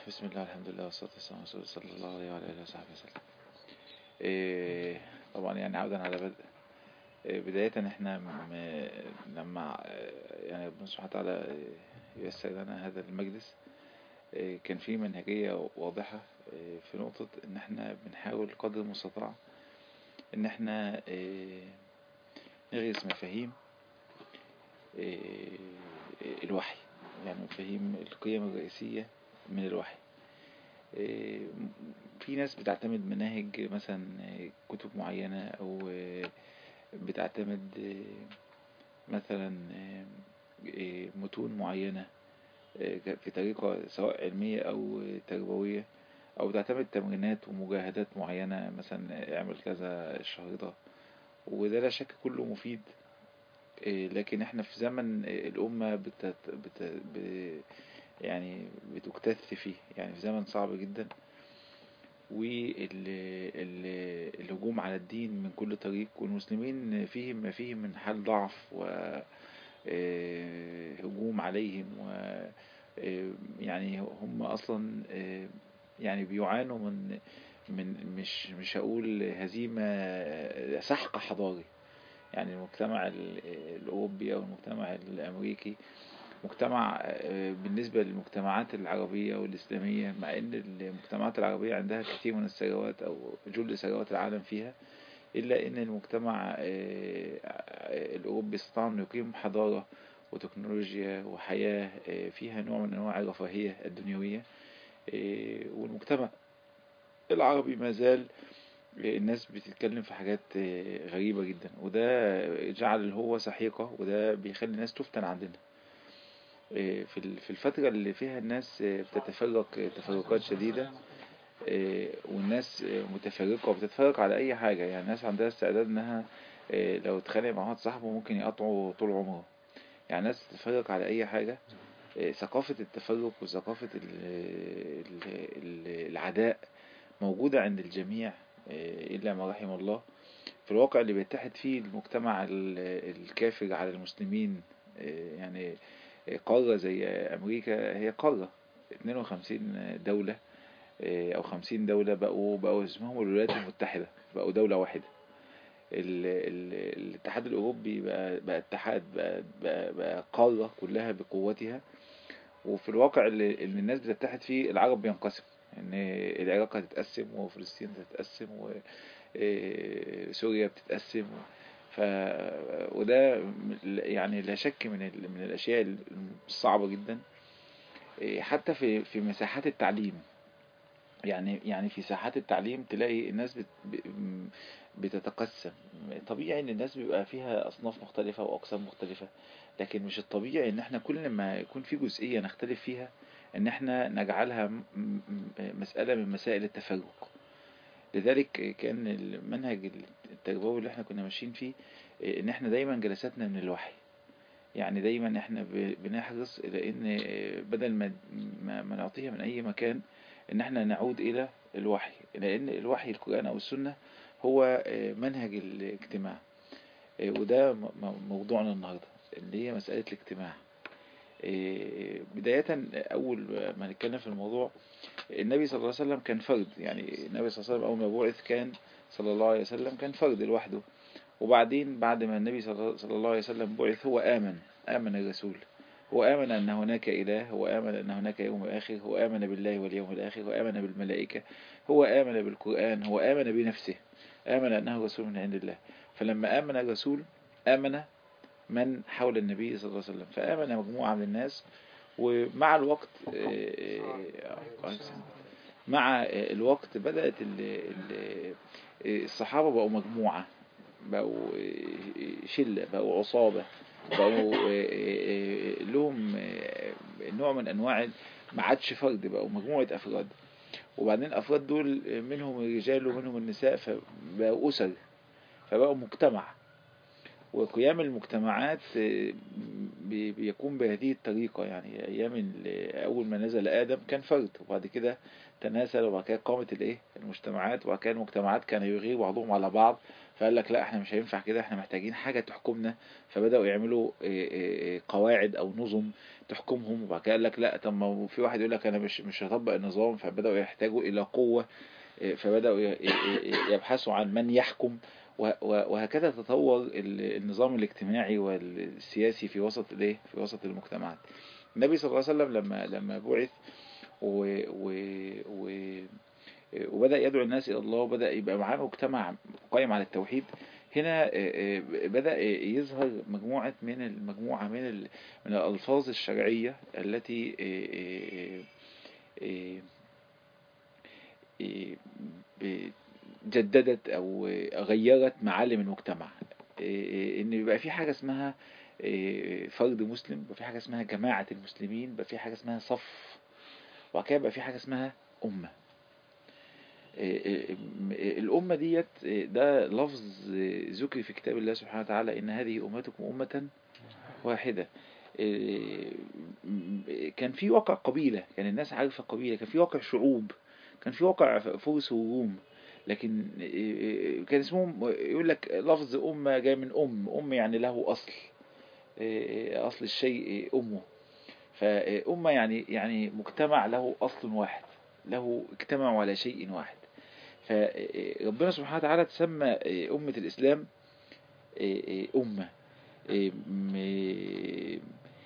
بسم الله الحمد لله والصلاة والسلام على رسول الله صلى الله عليه وعلى آله وصحبه وسلم إيه طبعا يعني عودا على بدء إيه بداية احنا م- لما آه، يعني ربنا سبحانه وتعالى ييسر لنا هذا المجلس إيه كان في منهجية واضحة إيه في نقطة ان احنا بنحاول قدر المستطاع ان احنا إيه نغرس مفاهيم إيه الوحي يعني مفاهيم القيم الرئيسية من الوحي إيه، في ناس بتعتمد مناهج مثلا كتب معينة أو آه، بتعتمد آه، مثلا آه، آه، متون معينة آه، في طريقة سواء علمية أو تربوية أو بتعتمد تمرينات ومجاهدات معينة مثلا اعمل كذا الشهر ده وده لا شك كله مفيد إيه، لكن احنا في زمن الأمة بتت... بت... ب... يعني بتكتث فيه يعني في زمن صعب جدا والهجوم على الدين من كل طريق والمسلمين فيهم ما فيهم من حال ضعف وهجوم عليهم و آه، يعني هم أصلا آه، يعني بيعانوا من من مش مش هقول هزيمة آه، سحق حضاري يعني المجتمع ال- الأوروبي أو المجتمع الأمريكي مجتمع آه، بالنسبة للمجتمعات العربية والإسلامية مع أن المجتمعات العربية عندها كثير من الثروات أو جل ثروات العالم فيها إلا أن المجتمع آه، آه، الأوروبي استطاع أن يقيم حضارة وتكنولوجيا وحياة آه، فيها نوع من أنواع الرفاهية الدنيوية آه، والمجتمع العربي ما زال الناس بتتكلم في حاجات آه، غريبة جدا وده جعل الهوة سحيقة وده بيخلي الناس تفتن عندنا آه، في ال- في الفترة اللي فيها الناس آه، بتتفرق آه، تفرقات شديدة آه، والناس آه، متفرقة وبتتفرق على أي حاجة يعني الناس عندها استعداد إنها آه، لو اتخانق مع واحد صاحبه ممكن يقطعه طول عمره يعني الناس تتفرق على أي حاجة آه، ثقافة التفرق وثقافة ال- ال- ال- العداء موجودة عند الجميع آه، إلا ما رحم الله في الواقع اللي بيتحد فيه المجتمع ال- الكافر على المسلمين آه، يعني قارة زي أمريكا هي قارة 52 دولة آه، أو 50 دولة بقوا بقوا اسمهم الولايات المتحدة بقوا دولة واحدة ال- ال- الاتحاد الأوروبي بقى, بقى اتحاد بقى, بقى, بقى قارة كلها بقوتها وفي الواقع اللي, اللي الناس بتتحد فيه العرب بينقسم ان العراق هتتقسم وفلسطين هتتقسم وسوريا بتتقسم ف وده م- يعني لا شك من ال... من الاشياء الصعبة جدا إيه، حتى في في مساحات التعليم يعني يعني في ساحات التعليم تلاقي الناس بت... ب- م- بتتقسم طبيعي ان الناس بيبقى فيها اصناف مختلفة واقسام مختلفة لكن مش الطبيعي ان احنا كل ما يكون في جزئية نختلف فيها ان احنا نجعلها م- م- مسألة من مسائل التفرق لذلك كان المنهج التربوي اللي احنا كنا ماشيين فيه ان احنا دايما جلساتنا من الوحي يعني دايما احنا ب- بنحرص الى ان بدل ما ما ما نعطيها من اي مكان ان احنا نعود الى الوحي لان الوحي القرآن او السنة هو منهج الاجتماع وده م- م- موضوعنا النهاردة اللي هي مسألة الاجتماع بداية أول ما نتكلم في الموضوع النبي صلى الله عليه وسلم كان فرد يعني النبي صلى الله عليه وسلم أول ما بعث كان صلى الله عليه وسلم كان فرد لوحده وبعدين بعد ما النبي صلى صلى الله عليه وسلم بعث هو آمن آمن الرسول هو آمن أن هناك إله هو آمن أن هناك يوم آخر هو آمن بالله واليوم الآخر هو آمن بالملائكة هو آمن بالقرآن هو آمن بنفسه آمن أنه رسول من عند الله فلما آمن الرسول آمن من حول النبي صلى الله عليه وسلم فآمن مجموعة من الناس ومع الوقت آه، آه، مع الوقت بدأت ال- ال- الصحابة بقوا مجموعة بقوا شلة بقوا عصابة بقوا لهم نوع من أنواع ما عادش فرد بقوا مجموعة أفراد وبعدين الأفراد دول منهم الرجال ومنهم النساء فبقوا أسر فبقوا مجتمع وقيام المجتمعات بي- بيكون بهذه الطريقة يعني أيام ال- أول ما نزل آدم كان فرد وبعد كده تناسل وبعد كده قامت الإيه المجتمعات وبعد كده المجتمعات كانوا يغير بعضهم على بعض فقال لك لا احنا مش هينفع كده احنا محتاجين حاجة تحكمنا فبدأوا يعملوا إيه إيه إيه قواعد أو نظم تحكمهم وبعد كده قال لك لا طب ما هو في واحد يقول لك أنا مش مش هطبق النظام فبدأوا يحتاجوا إلى قوة إيه، فبدأوا ي- ي- ي- يبحثوا عن من يحكم و- و- وهكذا تطور ال- النظام الاجتماعي والسياسي في وسط الايه في وسط المجتمعات النبي صلى الله عليه وسلم لما لما بعث و و و وبدأ يدعو الناس إلى الله وبدأ يبقى معاه مجتمع قائم على التوحيد هنا آه، آه، بدأ يظهر مجموعة من المجموعة من ال- من الألفاظ الشرعية التي آه، آه، آه، آه، ب- جددت او غيرت معالم المجتمع إيه، ان يبقى في حاجه اسمها إيه، فرد مسلم يبقى في حاجه اسمها جماعه المسلمين يبقى في حاجه اسمها صف وبعد كده يبقى في حاجه اسمها امه إيه، إيه، م- إيه، الامه ديت إيه، ده لفظ إيه، ذكر في كتاب الله سبحانه وتعالى ان هذه امتكم امه واحده إيه، م- كان في واقع قبيله كان الناس عارفه قبيله كان في واقع شعوب كان في واقع فرس وروم لكن إيه، كان اسمهم يقول لك لفظ أمة جاي من أم أم يعني له أصل إيه، أصل الشيء أمه فأمة يعني يعني مجتمع له أصل واحد له اجتمعوا على شيء واحد فربنا سبحانه وتعالى تسمى إيه، أمة الإسلام إيه، إيه، أمة إيه، م-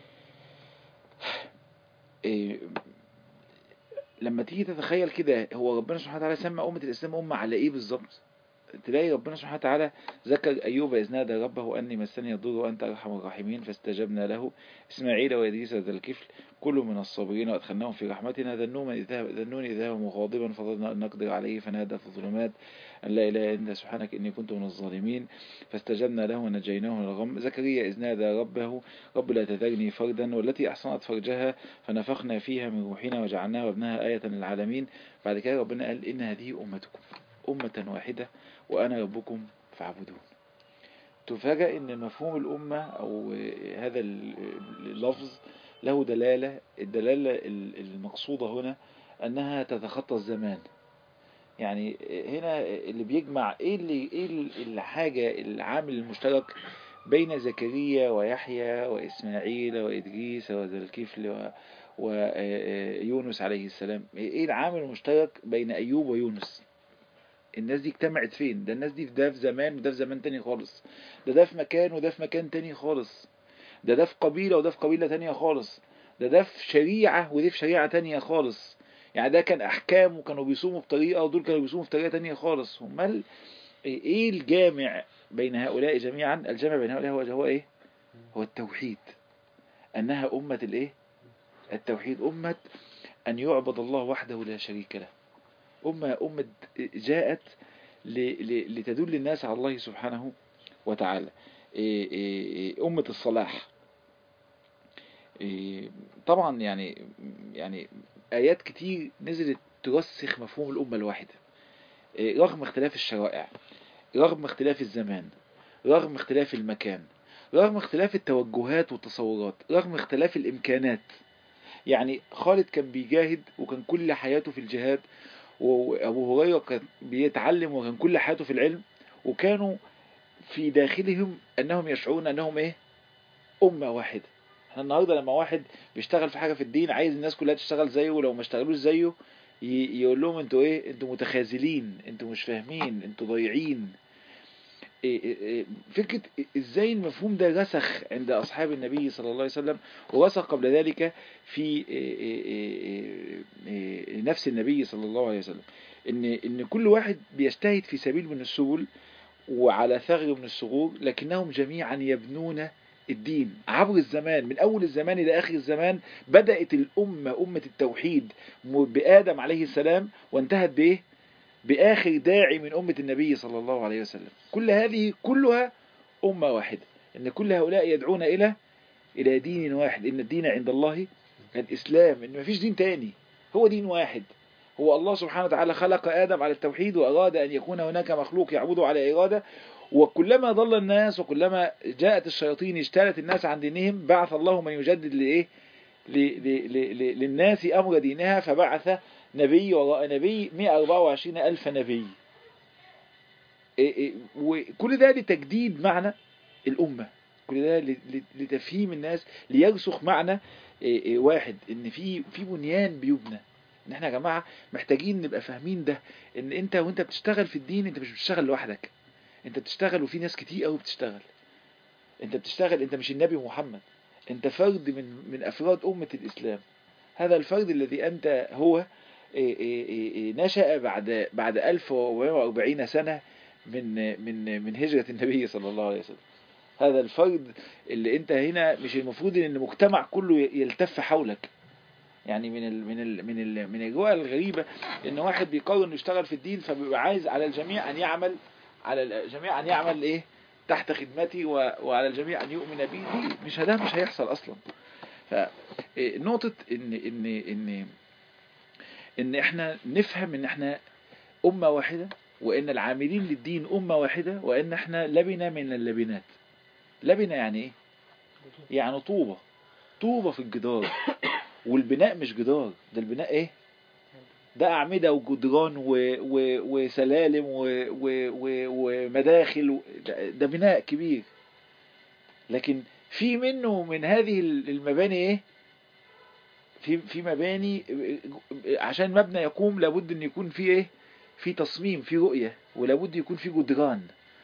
إيه، لما تيجي تتخيل كده هو ربنا سبحانه وتعالى سمى أمة الإسلام أمة على إيه بالظبط تلاقي ربنا سبحانه وتعالى ذكر أيوب إذ نادى ربه أني مسني الضر وأنت أرحم الراحمين فاستجبنا له إسماعيل وإدريس ذا الكفل كل من الصابرين وأدخلناهم في رحمتنا ذنون إذ ذهب ذنون إذ ذهب مغاضبا فظننا أن نقدر عليه فنادى في الظلمات أن لا إله إلا أنت سبحانك إني كنت من الظالمين فاستجبنا له ونجيناه من الغم زكريا إذ نادى ربه رب لا تذرني فردا والتي أحصنت فرجها فنفخنا فيها من روحنا وجعلناها وابنها آية للعالمين بعد كده ربنا قال إن هذه أمتكم أمة واحدة وأنا ربكم فاعبدون تفاجأ ان مفهوم الأمة أو هذا اللفظ له دلالة الدلالة المقصودة هنا أنها تتخطى الزمان يعني هنا اللي بيجمع ايه اللي ايه الحاجة العامل المشترك بين زكريا ويحيى وإسماعيل وإدريس وذا الكفل و ويونس عليه السلام ايه العامل المشترك بين أيوب ويونس الناس دي اجتمعت فين ده الناس دي ده في زمان وده في زمان تاني خالص ده ده في مكان وده في مكان تاني خالص ده ده في قبيلة وده في قبيلة تانية خالص ده ده في شريعة ودي في شريعة تانية خالص يعني ده كان أحكام وكانوا بيصوموا بطريقة ودول كانوا بيصوموا بطريقة تانية خالص امال ايه الجامع بين هؤلاء جميعا الجامع بين هؤلاء هو هو ايه هو التوحيد أنها أمة الايه التوحيد أمة أن يعبد الله وحده لا شريك له أمة أمة جاءت لتدل الناس على الله سبحانه وتعالى أمة الصلاح طبعا يعني يعني آيات كتير نزلت ترسخ مفهوم الأمة الواحدة رغم اختلاف الشرائع رغم اختلاف الزمان رغم اختلاف المكان رغم اختلاف التوجهات والتصورات رغم اختلاف الإمكانات يعني خالد كان بيجاهد وكان كل حياته في الجهاد وأبو هريرة كان بيتعلم وكان كل حياته في العلم وكانوا في داخلهم أنهم يشعرون أنهم إيه أمة واحدة احنا النهاردة لما واحد بيشتغل في حاجة في الدين عايز الناس كلها تشتغل زيه ولو ما اشتغلوش زيه يقول لهم انتوا ايه انتوا متخاذلين انتوا مش فاهمين انتوا ضايعين فكرة ازاي المفهوم ده رسخ عند اصحاب النبي صلى الله عليه وسلم ورسخ قبل ذلك في نفس النبي صلى الله عليه وسلم ان ان كل واحد بيجتهد في سبيل من السبل وعلى ثغر من الثغور لكنهم جميعا يبنون الدين عبر الزمان من أول الزمان إلى آخر الزمان بدأت الأمة أمة التوحيد بآدم عليه السلام وانتهت بإيه بآخر داعي من أمة النبي صلى الله عليه وسلم كل هذه كلها أمة واحدة إن كل هؤلاء يدعون إلى إلى دين واحد إن الدين عند الله الإسلام إن مفيش دين تاني هو دين واحد هو الله سبحانه وتعالى خلق آدم على التوحيد وأراد أن يكون هناك مخلوق يعبده على إرادة وكلما ضل الناس وكلما جاءت الشياطين اجتالت الناس عن دينهم بعث الله من يجدد لإيه ل- ل- ل- ل- للناس أمر دينها فبعث نبي وراء نبي 124 ألف نبي إيه إيه وكل ده لتجديد معنى الأمة كل ده ل- ل- لتفهيم الناس ليرسخ معنى إيه إيه واحد ان في في بنيان بيبنى ان احنا يا جماعه محتاجين نبقى فاهمين ده ان انت وانت بتشتغل في الدين انت مش بتشتغل لوحدك انت بتشتغل وفي ناس كتير قوي بتشتغل انت بتشتغل انت مش النبي محمد انت فرد من من افراد امه الاسلام هذا الفرد الذي انت هو إيه إيه إيه إيه نشأ بعد بعد 1440 سنه من من من هجره النبي صلى الله عليه وسلم هذا الفرد اللي انت هنا مش المفروض ان المجتمع كله يلتف حولك يعني من ال من ال من ال من الاجواء الغريبه ان واحد بيقرر انه يشتغل في الدين فبيبقى عايز على الجميع ان يعمل على الجميع ان يعمل ايه تحت خدمتي و- وعلى الجميع ان يؤمن بي دي مش ده مش هيحصل اصلا فنقطه ان ان ان ان احنا نفهم ان احنا امه واحده وان العاملين للدين امه واحده وان احنا لبنه من اللبنات لبنه يعني ايه يعني طوبه طوبه في الجدار والبناء مش جدار ده البناء ايه ده أعمدة وجدران و... و... وسلالم و... و... و... ومداخل و... ده... ده بناء كبير لكن في منه من هذه المباني ايه في في مباني عشان مبنى يقوم لابد ان يكون فيه ايه في تصميم في رؤية ولابد يكون في جدران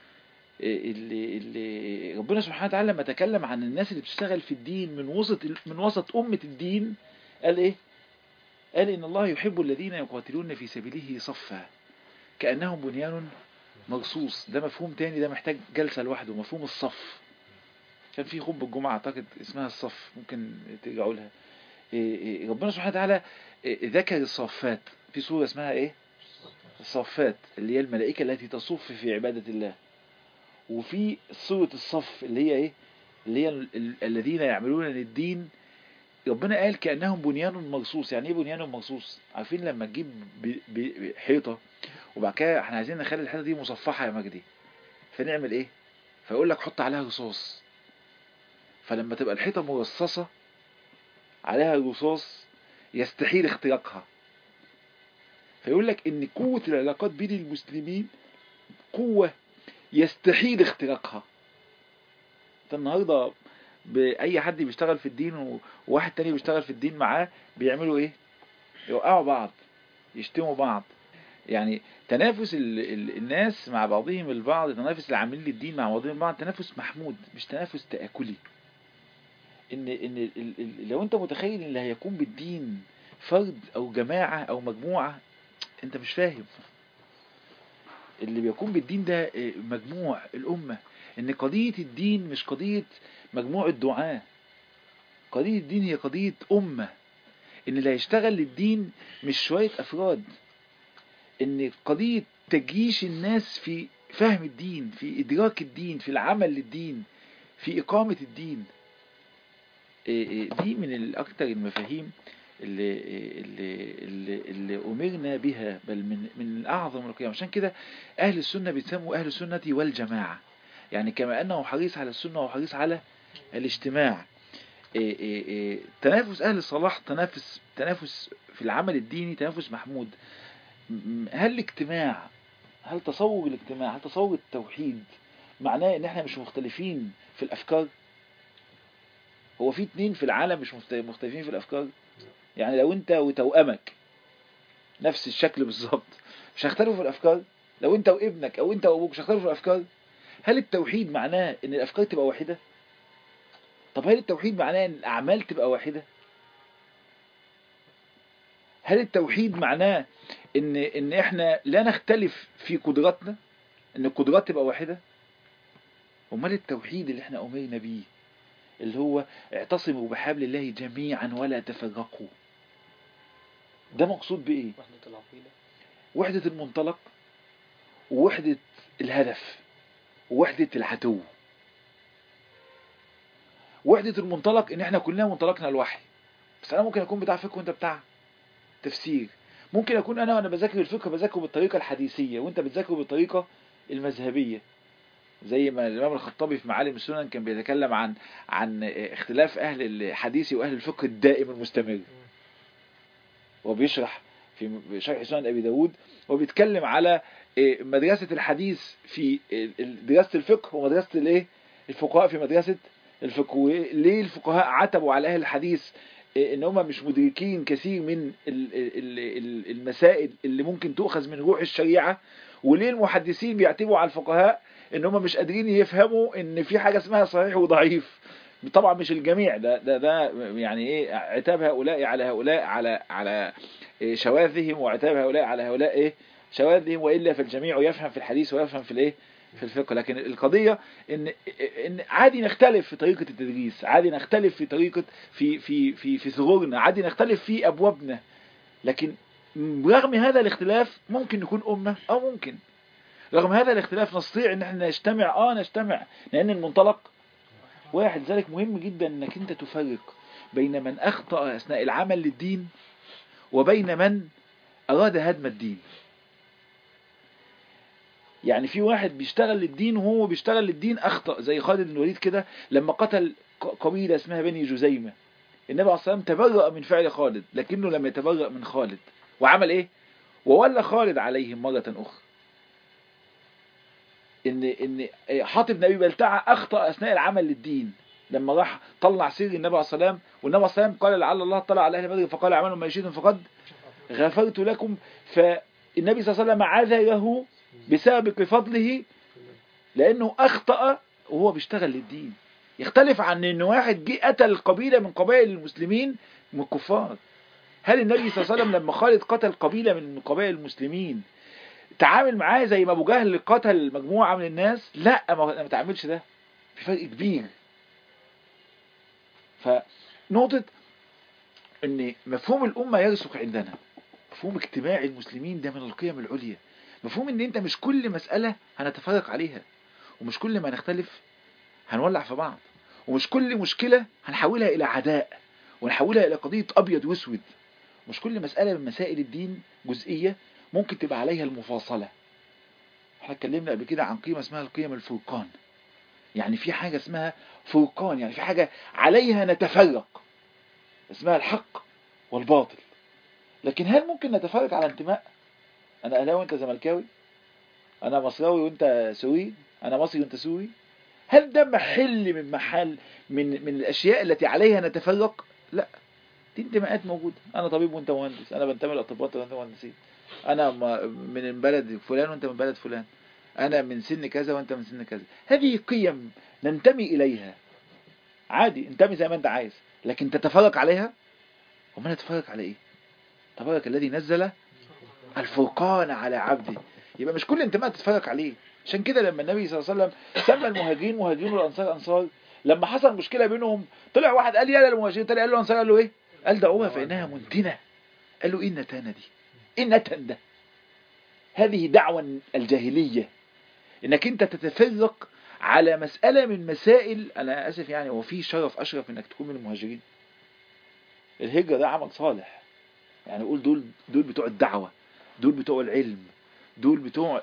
اللي اللي ربنا سبحانه وتعالى لما تكلم عن الناس اللي بتشتغل في الدين من وسط من وسط أمة الدين قال ايه قال إن الله يحب الذين يقاتلون في سبيله صفا كأنهم بنيان مرصوص ده مفهوم تاني ده محتاج جلسة لوحده مفهوم الصف كان في خطبة الجمعة أعتقد اسمها الصف ممكن ترجعوا لها إيه إيه ربنا سبحانه وتعالى إيه ذكر الصفات في سورة اسمها ايه الصفات اللي هي الملائكة التي تصف في عبادة الله وفي سورة الصف اللي هي ايه اللي هي ال- ال- الذين يعملون للدين ربنا قال كأنهم بنيان مرصوص يعني ايه بنيان مرصوص عارفين لما تجيب ب- ب- حيطة وبعد كده احنا عايزين نخلي الحيطة دي مصفحة يا مجدي فنعمل ايه فيقول لك حط عليها رصاص فلما تبقى الحيطة مرصصة عليها رصاص يستحيل اختراقها فيقول لك ان قوة العلاقات بين المسلمين قوة يستحيل اختراقها انت النهاردة بأي حد بيشتغل في الدين وواحد تاني بيشتغل في الدين معاه بيعملوا ايه يوقعوا بعض يشتموا بعض يعني تنافس ال ال الناس مع بعضهم البعض تنافس العاملين للدين مع بعضهم البعض تنافس محمود مش تنافس تآكلي ان ان ال ال لو انت متخيل ان اللي هيقوم بالدين فرد او جماعة او مجموعة انت مش فاهم اللي بيقوم بالدين ده مجموع الأمة ان قضية الدين مش قضية مجموعة دعاة قضية الدين هي قضية أمة ان اللي هيشتغل للدين مش شوية أفراد ان قضية تجيش الناس في فهم الدين في إدراك الدين في العمل للدين في إقامة الدين دي من الأكثر المفاهيم اللي, اللي, اللي, اللي أمرنا بها بل من, من أعظم القيام عشان كده أهل السنة بيتسموا أهل السنة والجماعة يعني كما أنه حريص على السنة وحريص على الاجتماع إيه إيه إيه تنافس أهل الصلاح تنافس تنافس في العمل الديني تنافس محمود هل الاجتماع هل تصور الاجتماع هل تصور التوحيد معناه ان احنا مش مختلفين في الافكار هو في اتنين في العالم مش مختلفين في الافكار يعني لو انت وتوأمك نفس الشكل بالظبط مش هيختلفوا في الافكار لو انت وابنك او انت وابوك مش هيختلفوا في الافكار هل التوحيد معناه ان الافكار تبقى واحده طب هل التوحيد معناه ان الاعمال تبقى واحده هل التوحيد معناه ان ان احنا لا نختلف في قدراتنا ان القدرات تبقى واحده امال التوحيد اللي احنا امرنا بيه اللي هو اعتصموا بحبل الله جميعا ولا تفرقوا ده مقصود بايه وحدة العقيدة وحدة المنطلق ووحدة الهدف ووحدة العدو وحدة المنطلق ان احنا كلنا منطلقنا الوحي بس انا ممكن اكون بتاع فقه وانت بتاع تفسير ممكن اكون انا وانا بذاكر الفقه بذاكره بالطريقه الحديثيه وانت بتذاكره بالطريقه المذهبيه زي ما الامام الخطابي في معالم السنن كان بيتكلم عن عن اختلاف اهل الحديث واهل الفقه الدائم المستمر وبيشرح في شرح سنن ابي داود وبيتكلم على مدرسة الحديث في دراسة الفقه ومدرسة الايه الفقهاء في مدرسة الفقه ليه الفقهاء عتبوا على اهل الحديث ان هم مش مدركين كثير من المسائل اللي ممكن تؤخذ من روح الشريعة وليه المحدثين بيعتبوا على الفقهاء ان هم مش قادرين يفهموا ان في حاجة اسمها صحيح وضعيف طبعا مش الجميع ده ده ده يعني ايه عتاب هؤلاء على هؤلاء على على شواذهم وعتاب هؤلاء على هؤلاء ايه شواذهم والا فالجميع يفهم في الحديث ويفهم في الايه في الفقه لكن القضية ان ان عادي نختلف في طريقة التدريس عادي نختلف في طريقة في في في في ثغورنا عادي نختلف في ابوابنا لكن رغم هذا الاختلاف ممكن نكون امة او ممكن رغم هذا الاختلاف نستطيع ان احنا نجتمع اه نجتمع لان المنطلق واحد ذلك مهم جدا انك انت تفرق بين من اخطأ اثناء العمل للدين وبين من اراد هدم الدين يعني في واحد بيشتغل للدين وهو بيشتغل للدين اخطأ زي خالد بن الوليد كده لما قتل قبيلة اسمها بني جزيمة النبي عليه الصلاة والسلام تبرأ من فعل خالد لكنه لم يتبرأ من خالد وعمل ايه وولى خالد عليهم مرة اخرى ان ان حاطب بن ابي بلتعه اخطا اثناء العمل للدين لما راح طلع سر النبي عليه الصلاه والسلام والنبي عليه الصلاه والسلام قال لعل الله اطلع على اهل بدر فقال اعملوا ما يشئتم فقد غفرت لكم فالنبي صلى الله عليه وسلم عذره بسابق فضله لانه اخطا وهو بيشتغل للدين يختلف عن ان واحد جه قتل قبيله من قبائل المسلمين من الكفار هل النبي صلى الله عليه وسلم لما خالد قتل قبيله من قبائل المسلمين تعامل معاه زي ما ابو جهل قتل مجموعة من الناس لا ما تعملش ده في فرق كبير فنقطة ان مفهوم الامة يرسخ عندنا مفهوم اجتماع المسلمين ده من القيم العليا مفهوم ان انت مش كل مسألة هنتفرق عليها ومش كل ما نختلف هنولع في بعض ومش كل مشكلة هنحولها الى عداء ونحولها الى قضية ابيض واسود مش كل مسألة من مسائل الدين جزئية ممكن تبقى عليها المفاصلة احنا اتكلمنا قبل كده عن قيمة اسمها القيم الفرقان يعني في حاجة اسمها فرقان يعني في حاجة عليها نتفرق اسمها الحق والباطل لكن هل ممكن نتفرق على انتماء انا اهلاوي وانت زملكاوي انا مصراوي وانت سوري انا مصري وانت سوري هل ده محل من محل من من الاشياء التي عليها نتفرق لا دي انتماءات موجودة انا طبيب وانت مهندس انا بنتمي للاطباء وانت مهندسين انا من بلد فلان وانت من بلد فلان انا من سن كذا وانت من سن كذا هذه قيم ننتمي اليها عادي انتمي زي ما انت عايز لكن تتفرق عليها وما نتفرق على ايه تبارك الذي نزل الفرقان على عبده يبقى مش كل انتماء تتفرق عليه عشان كده لما النبي صلى الله عليه وسلم سمى المهاجرين مهاجرين والانصار انصار لما حصل مشكله بينهم طلع واحد قال يا للمهاجرين طلع قال له انصار قال له ايه قال دعوها فانها منتنه قال له ايه النتانه دي ايه النتن ده هذه دعوة الجاهلية انك انت تتفرق على مسألة من مسائل انا اسف يعني هو في شرف اشرف انك تكون من المهاجرين الهجرة ده عمل صالح يعني قول دول دول بتوع الدعوة دول بتوع العلم دول بتوع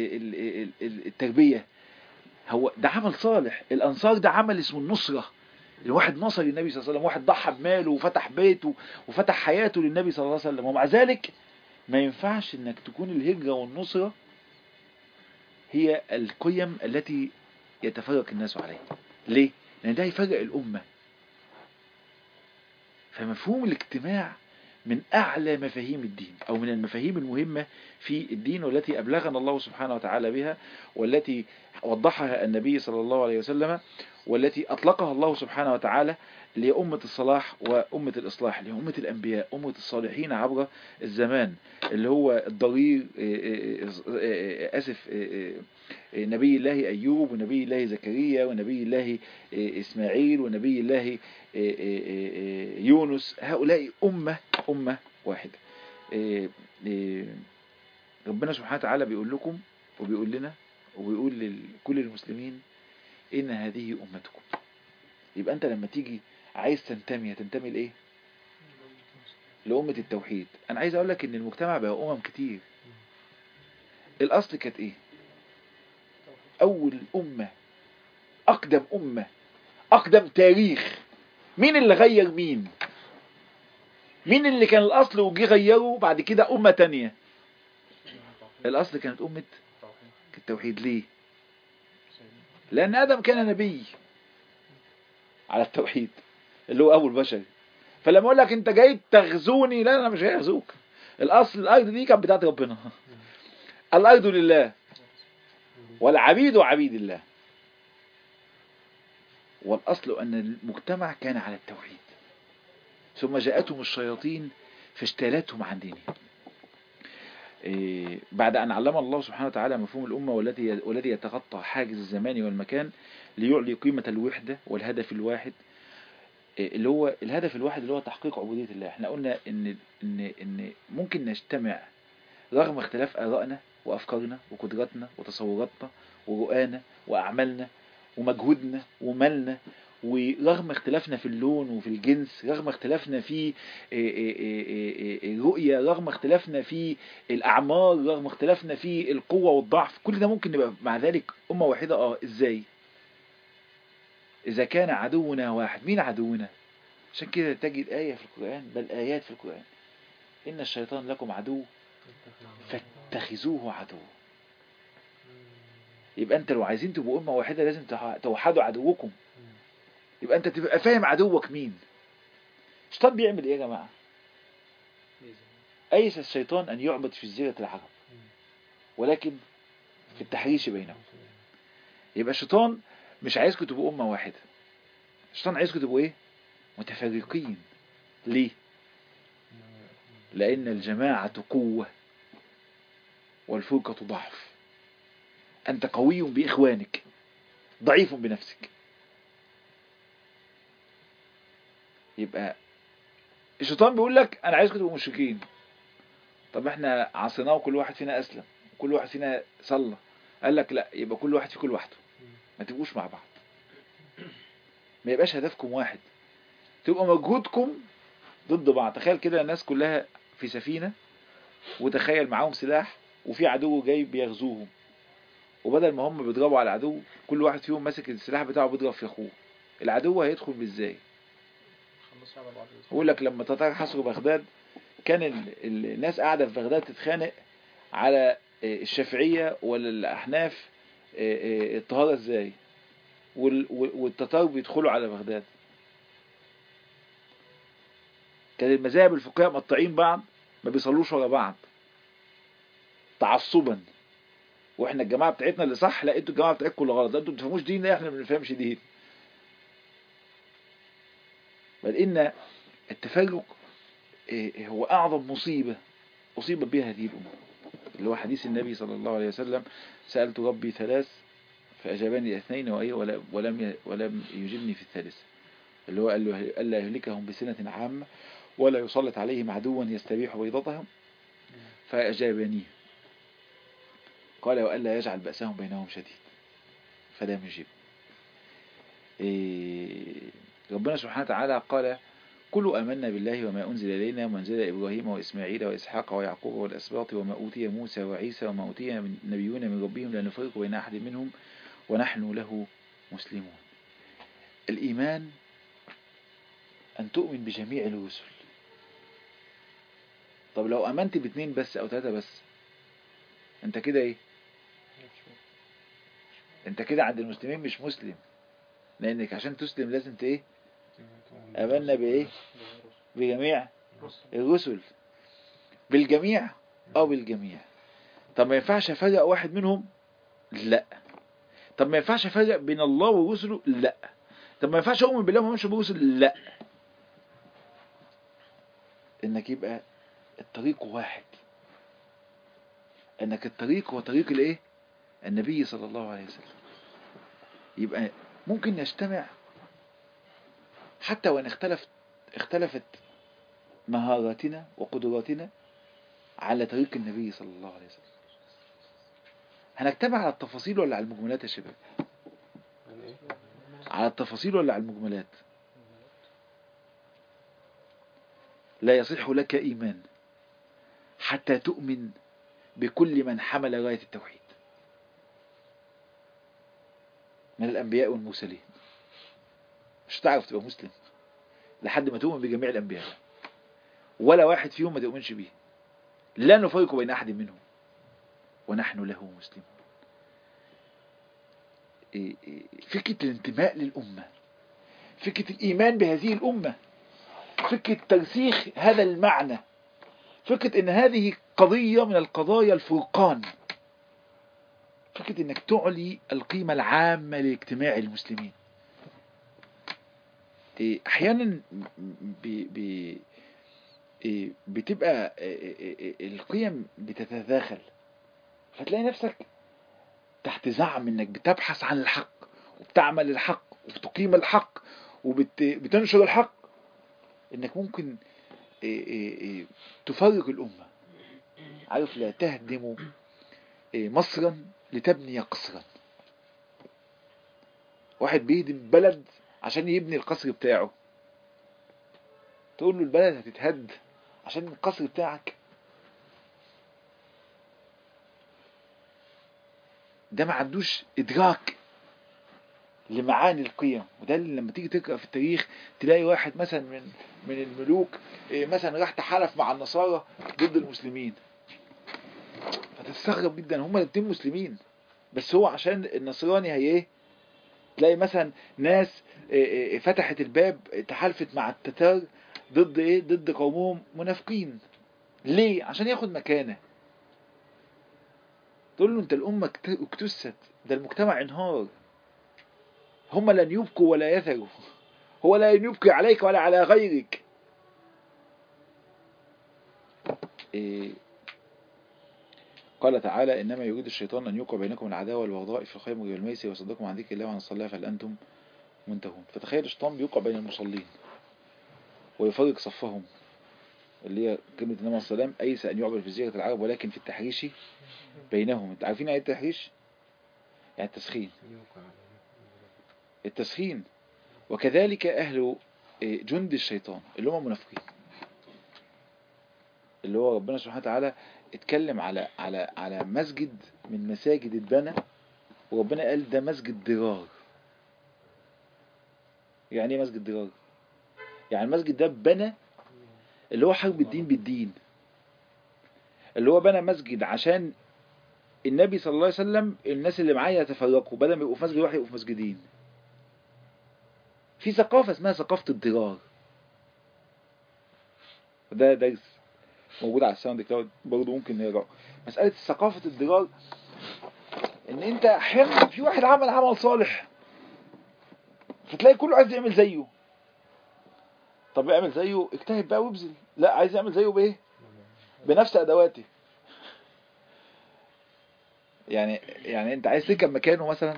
التربية هو ده عمل صالح الانصار ده عمل اسمه النصرة الواحد نصر للنبي صلى الله عليه وسلم واحد ضحى بماله وفتح بيته وفتح حياته للنبي صلى الله عليه وسلم ومع ذلك ما ينفعش انك تكون الهجرة والنصرة هي القيم التي يتفرق الناس عليها ليه؟ لان ده يفرق الامة فمفهوم الاجتماع من اعلى مفاهيم الدين او من المفاهيم المهمة في الدين والتي ابلغنا الله سبحانه وتعالى بها والتي وضحها النبي صلى الله عليه وسلم والتي اطلقها الله سبحانه وتعالى لأمة الصلاح وأمة الإصلاح لأمة الأنبياء أمة الصالحين عبر الزمان اللي هو الضرير أسف نبي الله أيوب ونبي الله زكريا ونبي الله إسماعيل ونبي الله يونس هؤلاء أمة أمة واحدة ربنا سبحانه وتعالى بيقول لكم وبيقول لنا وبيقول لكل المسلمين إن هذه أمتكم يبقى أنت لما تيجي عايز تنتمي هتنتمي لايه لأمة التوحيد أنا عايز أقول لك إن المجتمع بقى أمم كتير الأصل كانت إيه أول أمة أقدم أمة أقدم تاريخ مين اللي غير مين مين اللي كان الأصل وجي غيره بعد كده أمة تانية الأصل كانت أمة التوحيد ليه لأن آدم كان نبي على التوحيد اللي هو أبو البشر فلما أقول لك أنت جاي تغزوني لا أنا مش جاي أغزوك الأصل الأرض دي كانت بتاعت ربنا الأرض لله والعبيد عبيد الله والأصل أن المجتمع كان على التوحيد ثم جاءتهم الشياطين فاجتالتهم عن دينهم إيه بعد أن علم الله سبحانه وتعالى مفهوم الأمة والذي والذي يتخطى حاجز الزمان والمكان ليعلي قيمة الوحدة والهدف الواحد إيه اللي هو الهدف الواحد اللي هو تحقيق عبودية الله احنا قلنا ان ان ان ممكن نجتمع رغم اختلاف آرائنا وأفكارنا وقدراتنا وتصوراتنا ورؤانا وأعمالنا ومجهودنا ومالنا ورغم اختلافنا في اللون وفي الجنس رغم اختلافنا في الرؤية رغم اختلافنا في الأعمار رغم اختلافنا في القوة والضعف كل ده ممكن نبقى مع ذلك أمة واحدة اه ازاي إذا كان عدونا واحد مين عدونا عشان كده تجد آية في القرآن بل آيات في القرآن إن الشيطان لكم عدو فاتخذوه عدو يبقى انت لو عايزين تبقوا أمة واحدة لازم توحدوا عدوكم يبقى انت تبقى فاهم عدوك مين الشيطان بيعمل ايه يا جماعة أيس الشيطان أن يعبد في جزيرة العرب ولكن في التحريش بينهم يبقى الشيطان مش عايزكم تبقوا أمة واحدة الشيطان عايزكم تبقوا ايه متفرقين ليه لأن الجماعة قوة والفرقة ضعف أنت قوي بإخوانك ضعيف بنفسك يبقى الشيطان بيقول لك أنا عايزكم تبقوا مشركين طب احنا عصيناه وكل واحد فينا أسلم وكل واحد فينا صلى قال لك لا يبقى كل واحد في كل وحده ما تبقوش مع بعض ما يبقاش هدفكم واحد تبقى مجهودكم ضد بعض تخيل كده الناس كلها في سفينة وتخيل معاهم سلاح وفي عدو جاي بيغزوهم وبدل ما هم بيضربوا على العدو كل واحد فيهم ماسك السلاح بتاعه بيضرب في اخوه العدو هيدخل ازاي يقول لك لما تتار حصروا بغداد كان ال... ال... الناس قاعدة في بغداد تتخانق على الشافعية ولا الأحناف الطهارة ازاي وال... والتتار بيدخلوا على بغداد كان المذاهب الفقهية مقطعين بعض ما بيصلوش ورا بعض تعصبا واحنا الجماعه بتاعتنا اللي صح لا انتوا الجماعه بتاعتكم اللي غلط انتوا ما بتفهموش دين لا احنا ما بنفهمش دين بل ان التفرق هو اعظم مصيبه اصيب بها هذه الامه اللي هو حديث النبي صلى الله عليه وسلم سالت ربي ثلاث فاجابني اثنين وايه ولم ولم يجبني في الثالث اللي هو قال له الا يهلكهم بسنه عامه ولا يسلط عليهم عدوا يستبيح بيضتهم فأجابني قال وألا يجعل بأسهم بينهم شديد فلم يجيب إيه ربنا سبحانه وتعالى قال كلوا آمنا بالله وما أنزل إلينا وما أنزل إبراهيم وإسماعيل وإسحاق ويعقوب والأسباط وما أوتي موسى وعيسى وما أوتي من نبيون من ربهم لا نفرق بين أحد منهم ونحن له مسلمون الإيمان أن تؤمن بجميع الرسل طب لو امنت باتنين بس او تلاتة بس انت كده ايه انت كده عند المسلمين مش مسلم لانك عشان تسلم لازم ايه امنا بايه بجميع الرسل بالجميع او بالجميع طب ما ينفعش افرق واحد منهم لا طب ما ينفعش افرق بين الله ورسله لا طب ما ينفعش اؤمن بالله وما اؤمنش برسل لا انك يبقى الطريق واحد انك الطريق هو طريق الايه النبي صلى الله عليه وسلم يبقى ممكن نجتمع حتى وان اختلفت اختلفت مهاراتنا وقدراتنا على طريق النبي صلى الله عليه وسلم هنجتمع على التفاصيل ولا على المجملات يا شباب على التفاصيل ولا على المجملات لا يصح لك إيمان حتى تؤمن بكل من حمل راية التوحيد من الأنبياء والمرسلين مش هتعرف تبقى مسلم لحد ما تؤمن بجميع الأنبياء ولا واحد فيهم ما تؤمنش بيه لا نفرق بين أحد منهم ونحن له مسلمون إيه إيه فكرة الانتماء للأمة فكرة الإيمان بهذه الأمة فكرة ترسيخ هذا المعنى فكرة ان هذه قضية من القضايا الفرقان فكرة انك تعلي القيمة العامة لاجتماع المسلمين إيه، احيانا بي بي إيه، بتبقى إيه، إيه، إيه، القيم بتتداخل فتلاقي نفسك تحت زعم انك بتبحث عن الحق وبتعمل الحق وبتقيم الحق وبتنشر الحق انك ممكن إيه إيه إيه تفرق الامه عارف لا تهدم إيه مصرا لتبني قصرا واحد بيهدم بلد عشان يبني القصر بتاعه تقول له البلد هتتهد عشان القصر بتاعك ده ما عندوش ادراك لمعاني القيم وده اللي لما تيجي تقرا في التاريخ تلاقي واحد مثلا من من الملوك إيه، مثلا راح تحالف مع النصارى ضد المسلمين فتستغرب جدا هما الاتنين مسلمين بس هو عشان النصراني هي ايه تلاقي مثلا ناس إيه، إيه، فتحت الباب تحالفت مع التتار ضد ايه ضد قومهم منافقين ليه عشان ياخد مكانه تقول له انت الامه اكت- اكتست ده المجتمع انهار هم لن يبكوا ولا يثروا هو لا يبكي عليك ولا على غيرك إيه قال تعالى إنما يريد الشيطان أن يوقع بينكم العداوة والبغضاء في الخير والميسر ويصدكم عن ذكر الله وعن الصلاة فهل أنتم منتهون فتخيل الشيطان بيوقع بين المصلين ويفرق صفهم اللي هي كلمة النبي عليه السلام أيس أن يعبر في زيغة العرب ولكن في التحريش بينهم انت عارفين ايه التحريش؟ يعني التسخين التسخين وكذلك أهل جند الشيطان اللي هم منافقين اللي هو ربنا سبحانه وتعالى اتكلم على على على مسجد من مساجد اتبنى وربنا قال ده مسجد ضرار يعني ايه مسجد ضرار يعني المسجد ده بنى اللي هو حرب الدين بالدين اللي هو بنى مسجد عشان النبي صلى الله عليه وسلم الناس اللي معاه يتفرقوا بدل ما يبقوا في مسجد واحد يبقوا في مسجدين في ثقافة اسمها ثقافة الضرار ده درس موجود على الساوند كلاود برضه ممكن نقراه مسألة ثقافة الضرار ان انت احيانا في واحد عمل عمل صالح فتلاقي كله عايز يعمل زيه طب اعمل زيه اجتهد بقى وابذل لا عايز يعمل زيه بايه بنفس ادواته يعني يعني انت عايز تركب مكانه مثلا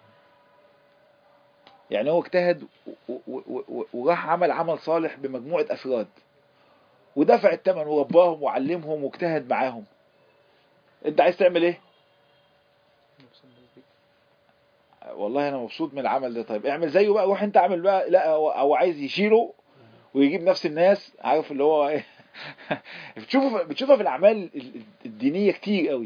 يعني هو اجتهد و- و- و- و- وراح عمل عمل صالح بمجموعة افراد ودفع الثمن ورباهم وعلمهم واجتهد معاهم انت عايز تعمل ايه والله انا مبسوط من العمل ده طيب اعمل زيه بقى روح انت اعمل بقى لا هو هو عايز يشيله ويجيب نفس الناس عارف اللي هو ايه بتشوفه بتشوفها في الاعمال ال- الدينيه كتير قوي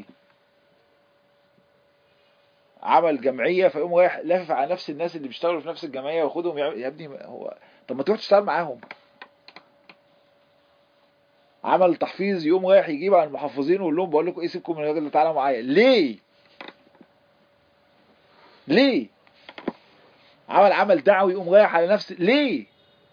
عمل جمعيه فيقوم رايح لافف على نفس الناس اللي بيشتغلوا في نفس الجمعيه وياخدهم يعمل- يا ابني هو طب ما تروح تشتغل معاهم عمل تحفيظ يقوم رايح يجيب على المحفظين ويقول لهم بقول لكم ايه سيبكم من الراجل ده تعالى معايا ليه ليه عمل عمل دعوي يقوم رايح على نفس ليه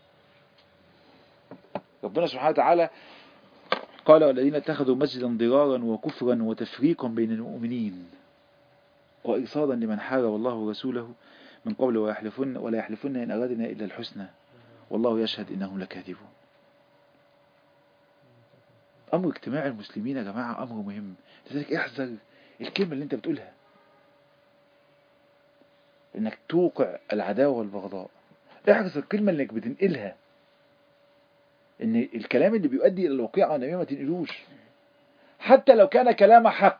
ربنا سبحانه وتعالى قال والذين اتخذوا مسجدا ضرارا وكفرا وتفريقا بين المؤمنين وإرصادا لمن حارب الله ورسوله من قبل ويحلفن ولا يحلفن إن أرادنا إلا الحسنى والله يشهد إنهم لكاذبون أمر اجتماع المسلمين يا جماعة أمر مهم لذلك احذر الكلمة اللي أنت بتقولها إنك توقع العداوة والبغضاء احرص الكلمة اللي انك بتنقلها ان الكلام اللي بيؤدي الى الوقيعة والنميمة ما تنقلوش حتى لو كان كلام حق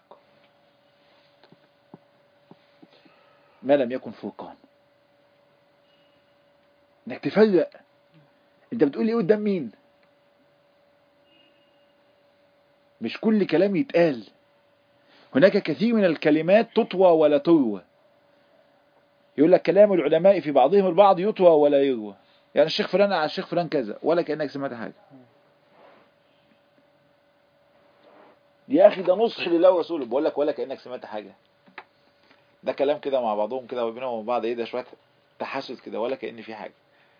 ما لم يكن فرقان انك تفرق انت بتقول ايه قدام مين مش كل كلام يتقال هناك كثير من الكلمات تطوى ولا تروى يقول لك كلام العلماء في بعضهم البعض يطوى ولا يروى يعني الشيخ فلان على الشيخ فلان كذا ولا كأنك سمعت حاجة يا أخي ده نصح لله ورسوله بقول لك ولا كأنك سمعت حاجة ده كلام كده مع بعضهم كده وبينهم وبين بعض ايه ده شوية تحسس كده ولا كأن في حاجة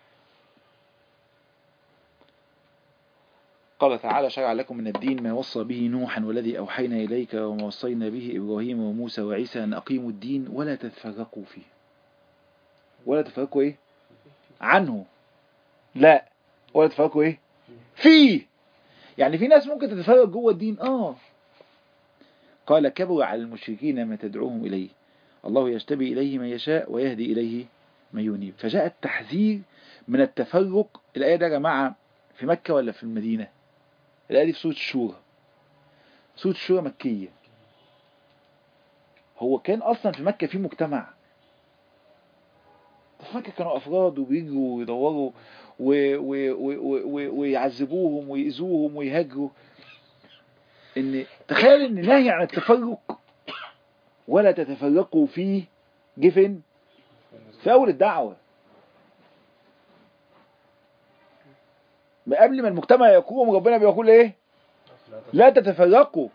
قال تعالى شرع لكم من الدين ما وصى به نوحا والذي أوحينا إليك وما وصينا به إبراهيم وموسى وعيسى أن أقيموا الدين ولا تتفرقوا فيه ولا تتفرقوا إيه عنه لا ولا تتفرقوا إيه فيه يعني في ناس ممكن تتفرق جوه الدين آه قال كبر على المشركين ما تدعوهم إليه الله يجتبي إليه من يشاء ويهدي إليه من ينيب فجاء التحذير من التفرق الآية ده يا جماعة في مكة ولا في المدينة الآية دي في سورة الشورى سورة الشورى مكية هو كان أصلا في مكة في مجتمع في مكة كانوا أفراد وبيجوا ويدوروا و- و- و- و- و- ويعذبوهم ويأذوهم ويهاجروا إن تخيل إن نهي عن التفرق ولا تتفرقوا فيه جه فين؟ في أول الدعوة ما قبل ما المجتمع يقوم ربنا بيقول ايه لا تتفرقوا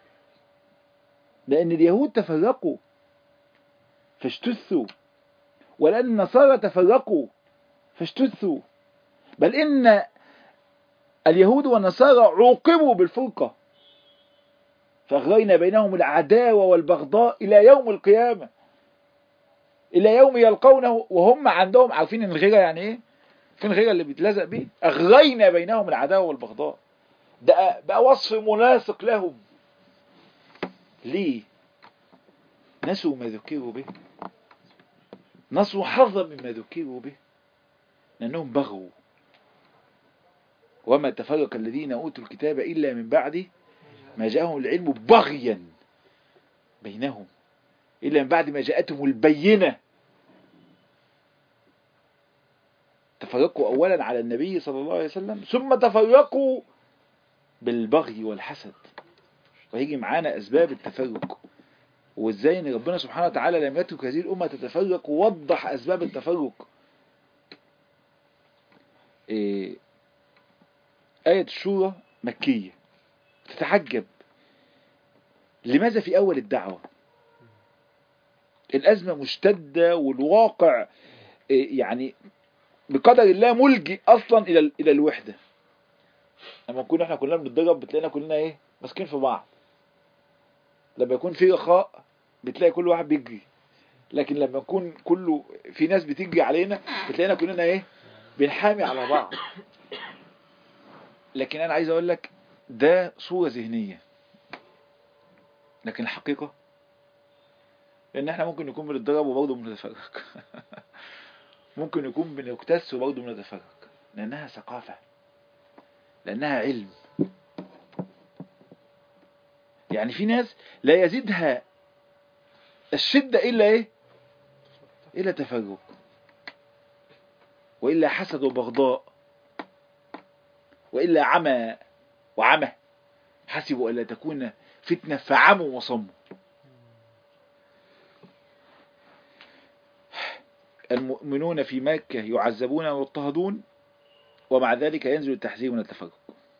لان اليهود تفرقوا فاشتثوا ولان النصارى تفرقوا فاشتثوا بل ان اليهود والنصارى عوقبوا بالفرقة فأغرينا بينهم العداوة والبغضاء إلى يوم القيامة إلى يوم يلقونه وهم عندهم عارفين إن الغيرة يعني إيه؟ فين الغيرة اللي بيتلزق بيه أغرينا بينهم العداوة والبغضاء ده بقى وصف مناسق لهم ليه نسوا ما ذكروا به نسوا حظا مما ذكروا به لأنهم بغوا وما تفرق الذين أوتوا الكتاب إلا من بعد ما جاءهم العلم بغيا بينهم إلا من بعد ما جاءتهم البينة تفرقوا أولا على النبي صلى الله عليه وسلم ثم تفرقوا بالبغي والحسد وهيجي معانا أسباب التفرق وإزاي إن ربنا سبحانه وتعالى لم يترك هذه الأمة تتفرق ووضح أسباب التفرق إيه آية الشورى مكية تتعجب لماذا في أول الدعوة الأزمة مشتدة والواقع إيه يعني بقدر الله ملجئ أصلا إلى إلى الوحدة لما نكون احنا كلنا بنتضرب بتلاقينا كلنا ايه ماسكين في بعض لما يكون في رخاء بتلاقي كل واحد بيجري لكن لما يكون كله في ناس بتجري علينا بتلاقينا كلنا ايه بنحامي على بعض لكن انا عايز اقول لك ده صورة ذهنية لكن الحقيقة ان احنا ممكن نكون بنتضرب وبرضه بنتفرق ممكن نكون بنكتس وبرضه بنتفرق لانها ثقافة لانها علم يعني في ناس لا يزيدها الشدة الا ايه الا تفرق والا حسد وبغضاء والا عمى وعمى حسبوا الا تكون فتنة فعموا وصموا المؤمنون في مكة يعذبون ويضطهدون ومع ذلك ينزل التحذير من التفرق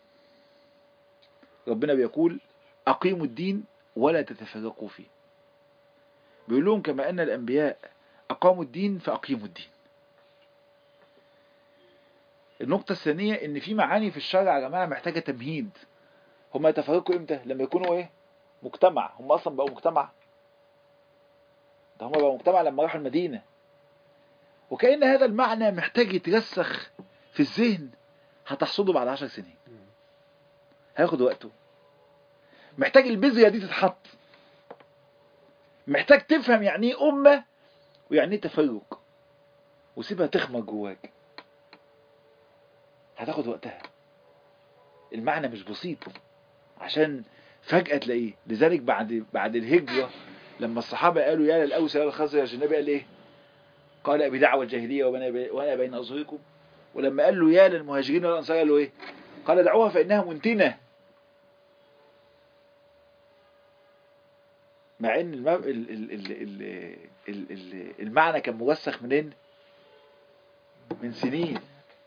ربنا بيقول أقيموا الدين ولا تتفرقوا فيه بيقول لهم كما أن الأنبياء أقاموا الدين فأقيموا الدين النقطة الثانية إن في معاني في الشرع يا جماعة محتاجة تمهيد هم يتفرقوا إمتى؟ لما يكونوا إيه؟ مجتمع هم أصلا بقوا مجتمع ده هم بقوا مجتمع لما راحوا المدينة وكأن هذا المعنى محتاج يترسخ في الذهن هتحصده بعد عشر سنين هياخد وقته محتاج البذرة دي تتحط محتاج تفهم يعني ايه أمة ويعني ايه تفرق وسيبها تخمر جواك هتاخد وقتها المعنى مش بسيط عشان فجأة تلاقيه لذلك بعد بعد الهجرة لما الصحابة قالوا يا للأوس يا للخزرج النبي قال ايه قال بدعوى الجاهلية وأنا بين أظهركم ولما قال له يا للمهاجرين والأنصار قال له ايه قال دعوها فإنها منتنة مع ان الم- ال- ال- ال- ال- ال- ال- المعنى كان موسخ منين من سنين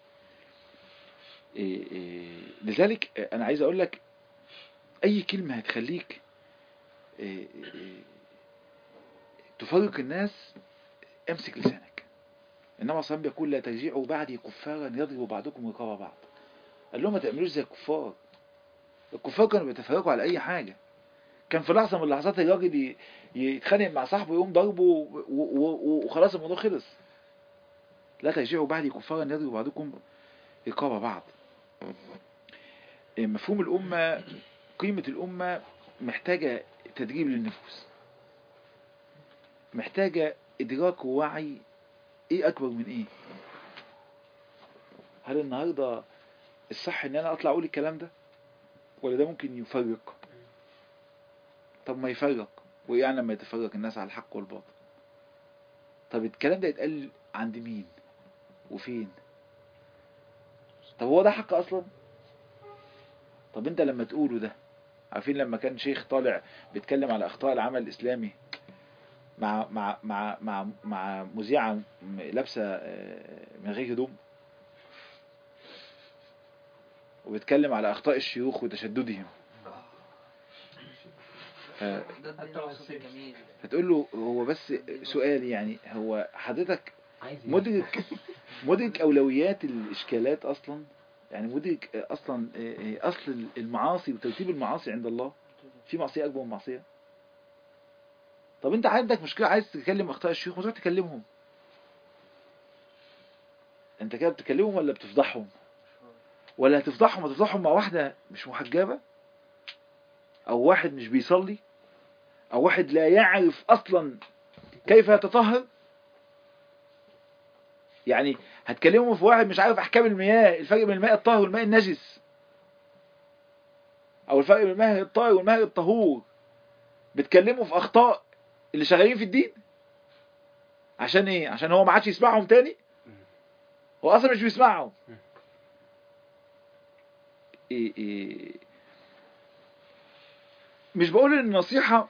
إيه إيه لذلك انا عايز اقول لك اي كلمة هتخليك إيه إيه تفرق الناس امسك لسانك انما صلى بيقول لا ترجعوا بعدي كفارا يضرب بعضكم رقاب بعض قال لهم ما تعملوش زي الكفار الكفار كانوا بيتفرقوا على اي حاجة كان في لحظة من اللحظات الراجل ي- يتخانق مع صاحبه يقوم ضربه و- و- و- وخلاص الموضوع خلص لا ترجعوا بعدي كفارا يضرب بعضكم رقاب بعض مفهوم الأمة قيمة الأمة محتاجة تدريب للنفوس محتاجة إدراك ووعي إيه أكبر من إيه هل النهاردة الصح إن أنا أطلع أقول الكلام ده ولا ده ممكن يفرق طب ما يفرق وإيه يعني لما يتفرق الناس على الحق والباطل طب الكلام ده يتقال عند مين وفين طب هو ده حق أصلا طب انت لما تقوله ده عارفين لما كان شيخ طالع بيتكلم على اخطاء العمل الاسلامي مع مع مع مع مع مذيعه م- لابسه آه، من غير هدوم وبيتكلم على اخطاء الشيوخ وتشددهم ف- ده الدين الوسط الجميل فتقول له هو بس سؤال يعني هو حضرتك عايز ايه؟ مدرك مدرك اولويات الاشكالات اصلا يعني مدرك اصلا اصل المعاصي وترتيب المعاصي عند الله في معصيه اكبر من معصيه طب انت عندك مشكله عايز تكلم اخطاء الشيوخ ما تروح تكلمهم انت كده بتكلمهم ولا بتفضحهم ولا هتفضحهم هتفضحهم مع واحده مش محجبه او واحد مش بيصلي او واحد لا يعرف اصلا كيف يتطهر يعني هتكلموا في واحد مش عارف احكام المياه الفرق بين الماء الطاهر والماء النجس او الفرق بين الماء الطاهر والماء الطهور بتكلموا في اخطاء اللي شغالين في الدين عشان ايه عشان هو ما عادش يسمعهم تاني هو اصلا مش بيسمعهم إيه إيه مش بقول ان النصيحة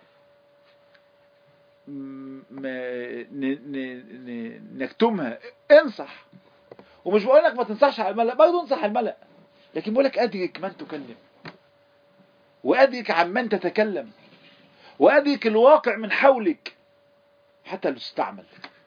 م- ما- ن- ن- ن- نكتمها انصح ومش بقول لك ما تنصحش على الملأ برضه انصح على الملأ لكن بقول لك ادرك من تكلم وادرك عن من تتكلم وادرك الواقع من حولك حتى لو تستعمل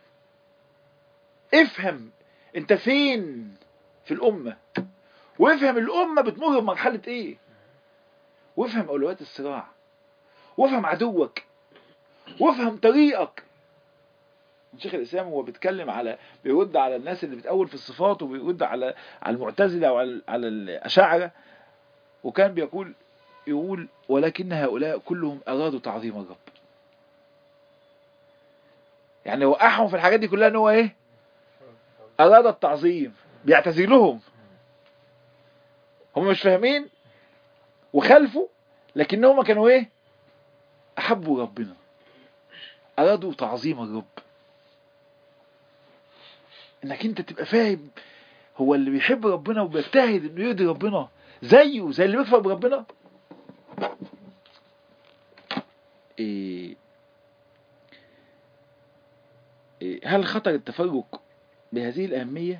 افهم انت فين في الامه وافهم الامه بتمر بمرحله ايه وافهم اولويات الصراع وافهم عدوك وافهم طريقك شيخ الاسلام هو بيتكلم على بيرد على الناس اللي بتأول في الصفات وبيرد على على المعتزله وعلى على الاشاعره وكان بيقول يقول ولكن هؤلاء كلهم ارادوا تعظيم الرب يعني وقعهم في الحاجات دي كلها ان هو ايه اراد التعظيم بيعتذر لهم هم مش فاهمين وخالفوا لكنهم كانوا ايه احبوا ربنا ارادوا تعظيم الرب انك انت تبقى فاهم هو اللي بيحب ربنا وبيجتهد انه يرضي ربنا زيه زي اللي بيكفر بربنا إيه إيه هل خطر التفرق بهذه الأهمية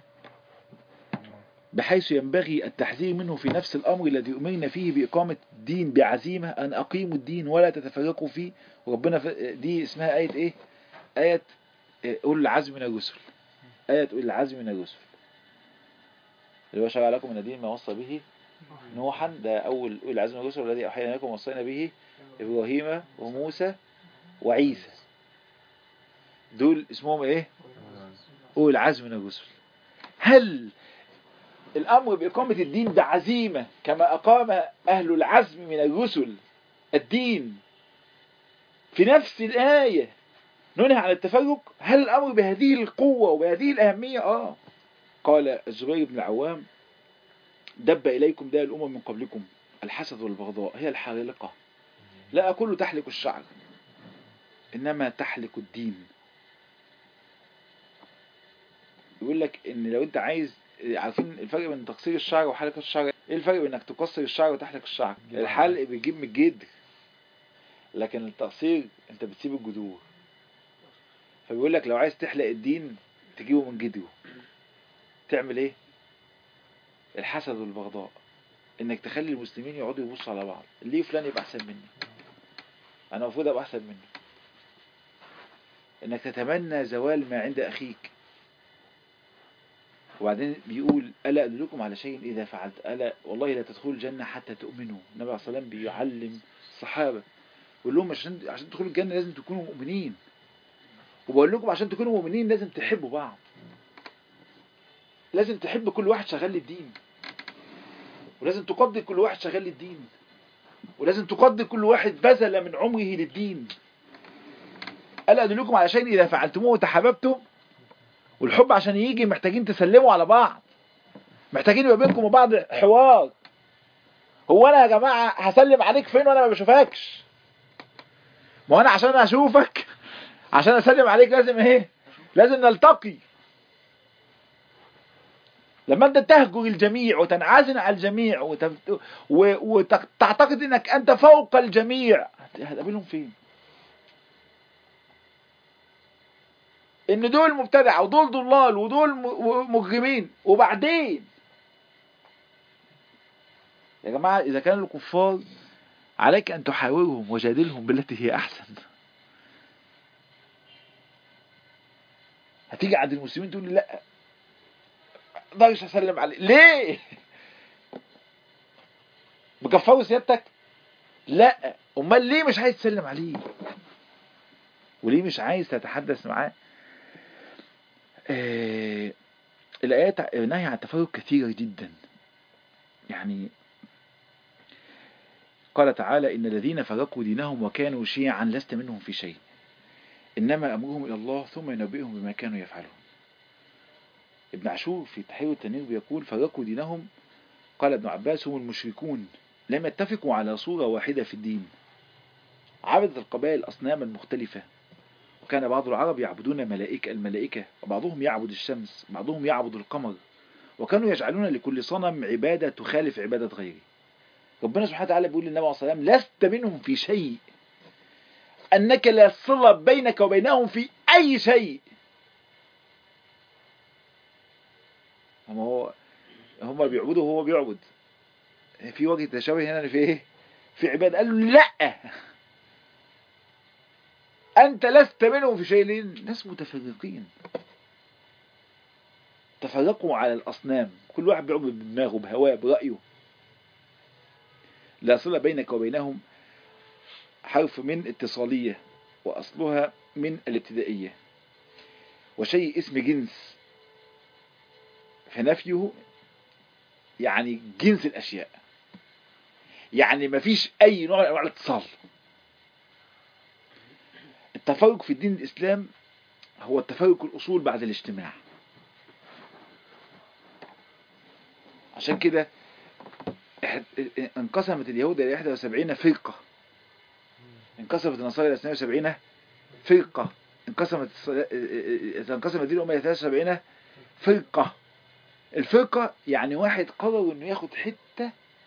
بحيث ينبغي التحذير منه في نفس الأمر الذي أمرنا فيه بإقامة الدين بعزيمة أن أقيموا الدين ولا تتفرقوا فيه وربنا ف... دي اسمها آية إيه آية إيه، أولي العزم من الرسل آية أولي العزم من الرسل اللي هو شرع لكم من الدين ما وصى به نوحا ده أول أولي العزم من الرسل والذي أوحينا لكم وصينا به إبراهيم وموسى وعيسى دول اسمهم إيه أولي العزم من الرسل هل الأمر بإقامة الدين بعزيمة كما أقام أهل العزم من الرسل الدين في نفس الآية ننهى عن التفرق هل الأمر بهذه القوة وبهذه الأهمية آه قال الزبير بن العوام دب إليكم داء الأمم من قبلكم الحسد والبغضاء هي الحالقة لا أقول تحلق الشعر إنما تحلق الدين يقول لك إن لو أنت عايز عارفين الفرق بين تقصير الشعر وحلقة الشعر ايه الفرق بين انك تقصر الشعر وتحلق الشعر الحلق بيجيب من الجدر لكن التقصير انت بتسيب الجذور فبيقول لك لو عايز تحلق الدين تجيبه من جدره تعمل ايه الحسد والبغضاء انك تخلي المسلمين يقعدوا يبصوا على بعض ليه فلان يبقى احسن مني انا المفروض ابقى احسن منه انك تتمنى زوال ما عند اخيك وبعدين بيقول ألا أدلكم على شيء إذا فعلت ألا والله لا تدخلوا الجنة حتى تؤمنوا النبي عليه الصلاة والسلام بيعلم الصحابة يقول لهم عشان عشان تدخلوا الجنة لازم تكونوا مؤمنين وبقول لكم عشان تكونوا مؤمنين لازم تحبوا بعض لازم تحب كل واحد شغال للدين ولازم تقدر كل واحد شغال للدين ولازم تقدر كل واحد بذل من عمره للدين ألا أدلكم على شيء إذا فعلتموه تحاببتم والحب عشان يجي محتاجين تسلموا على بعض محتاجين يبقى بينكم وبعض حوار هو انا يا جماعه هسلم عليك فين وانا ما بشوفكش ما هو انا عشان اشوفك عشان اسلم عليك لازم ايه لازم نلتقي لما انت تهجر الجميع وتنعزل على الجميع وتف... و... وتعتقد انك انت فوق الجميع هتقابلهم فين ان دول مبتدعة ودول ضلال ودول مجرمين وبعدين يا جماعة اذا كانوا الكفار عليك ان تحاورهم وجادلهم بالتي هي احسن هتيجي عند المسلمين تقول لي لا اقدرش اسلم عليه ليه مكفروا سيادتك لا امال ليه مش عايز تسلم عليه وليه مش عايز تتحدث معاه آه الآيات نهي عن التفرق كثيرة جدا يعني قال تعالى إن الذين فرقوا دينهم وكانوا شيعا لست منهم في شيء إنما أمرهم إلى الله ثم ينبئهم بما كانوا يفعلون ابن عاشور في تحرير التنوير بيقول فرقوا دينهم قال ابن عباس هم المشركون لم يتفقوا على صورة واحدة في الدين عبدت القبائل الأصنام المختلفة وكان بعض العرب يعبدون ملائكة الملائكة وبعضهم يعبد الشمس بعضهم يعبد القمر وكانوا يجعلون لكل صنم عبادة تخالف عبادة غيره ربنا سبحانه وتعالى بيقول للنبي عليه الصلاة والسلام لست منهم في شيء أنك لا صلة بينك وبينهم في أي شيء هم هو هم بيعبدوا وهو بيعبد في وجه تشابه هنا في ايه في عبادة قال له لا أنت لست منهم في شيء لأن ناس متفرقين تفرقوا على الأصنام كل واحد بيعبد بدماغه بهواه برأيه لا صلة بينك وبينهم حرف من اتصالية وأصلها من الابتدائية وشيء اسم جنس فنفيه يعني جنس الأشياء يعني مفيش أي نوع من أنواع الاتصال التفرق في الدين الإسلام هو التفرق الأصول بعد الاجتماع عشان كده انقسمت اليهود إلى 71 فرقة انقسمت النصارى إلى 72 فرقة انقسمت انقسمت الدين الأمة إلى 73 فرقة الفرقة يعني واحد قرر إنه ياخد حتة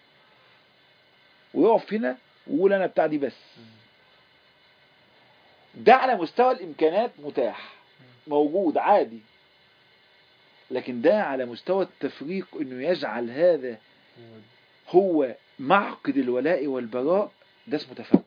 ويقف هنا ويقول أنا بتاع دي بس ده على مستوى الإمكانات متاح موجود عادي لكن ده على مستوى التفريق انه يجعل هذا هو معقد الولاء والبراء ده اسمه تفرق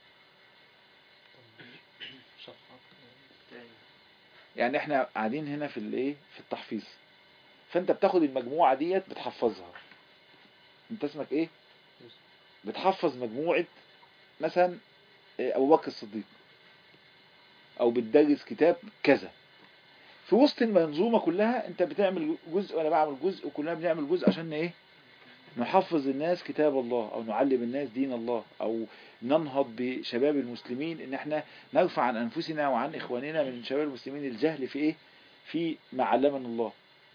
يعني احنا قاعدين هنا في الايه في التحفيظ فانت بتاخد المجموعة ديت بتحفظها انت اسمك ايه بتحفظ مجموعة مثلا ابو بكر الصديق او بتدرس كتاب كذا في وسط المنظومة كلها انت بتعمل جزء وانا بعمل جزء وكلنا بنعمل جزء عشان ايه نحفظ الناس كتاب الله او نعلم الناس دين الله او ننهض بشباب المسلمين ان احنا نرفع عن انفسنا وعن اخواننا من شباب المسلمين الجهل في ايه في ما علمنا الله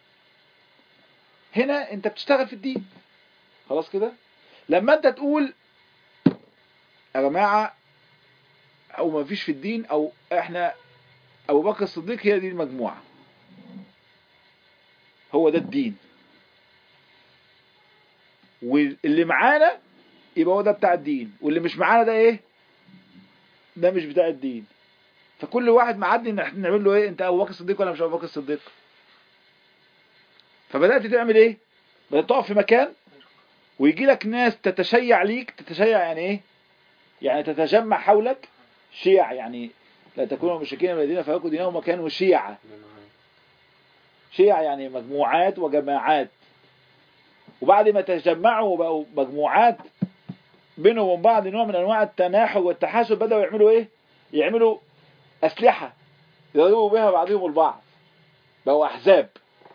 هنا انت بتشتغل في الدين خلاص كده لما انت تقول يا جماعة او ما فيش في الدين او احنا ابو بكر الصديق هي دي المجموعة هو ده الدين واللي معانا يبقى هو ده بتاع الدين واللي مش معانا ده ايه ده مش بتاع الدين فكل واحد معدي ان احنا نعمل له ايه انت ابو بكر الصديق ولا مش ابو بكر الصديق فبدات تعمل ايه بدات تقف في مكان ويجي لك ناس تتشيع ليك تتشيع يعني ايه يعني تتجمع حولك شيع يعني لا تكونوا مشركين الذين فرقوا دينهم وكانوا شيعا شيع يعني مجموعات وجماعات وبعد ما تجمعوا وبقوا مجموعات بينهم وبين بعض نوع من انواع التناحر والتحاسب بدأوا يعملوا ايه يعملوا اسلحة يضربوا بها بعضهم البعض بقوا احزاب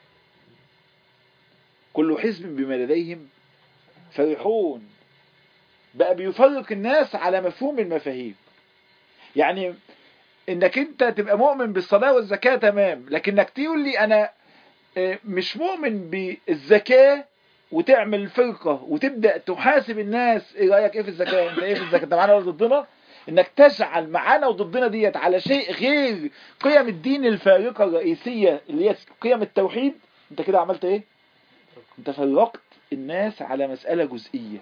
كل حزب بما لديهم فرحون بقى بيفرق الناس على مفهوم المفاهيم يعني انك انت تبقى مؤمن بالصلاة والزكاة تمام لكنك تقول لي انا مش مؤمن بالزكاة وتعمل فرقة وتبدأ تحاسب الناس ايه رأيك ايه في الزكاة انت ايه في الزكاة انت معانا ولا ضدنا انك تجعل معانا وضدنا ديت على شيء غير قيم الدين الفارقة الرئيسية اللي هي قيم التوحيد انت كده عملت ايه انت فرقت الناس على مسألة جزئية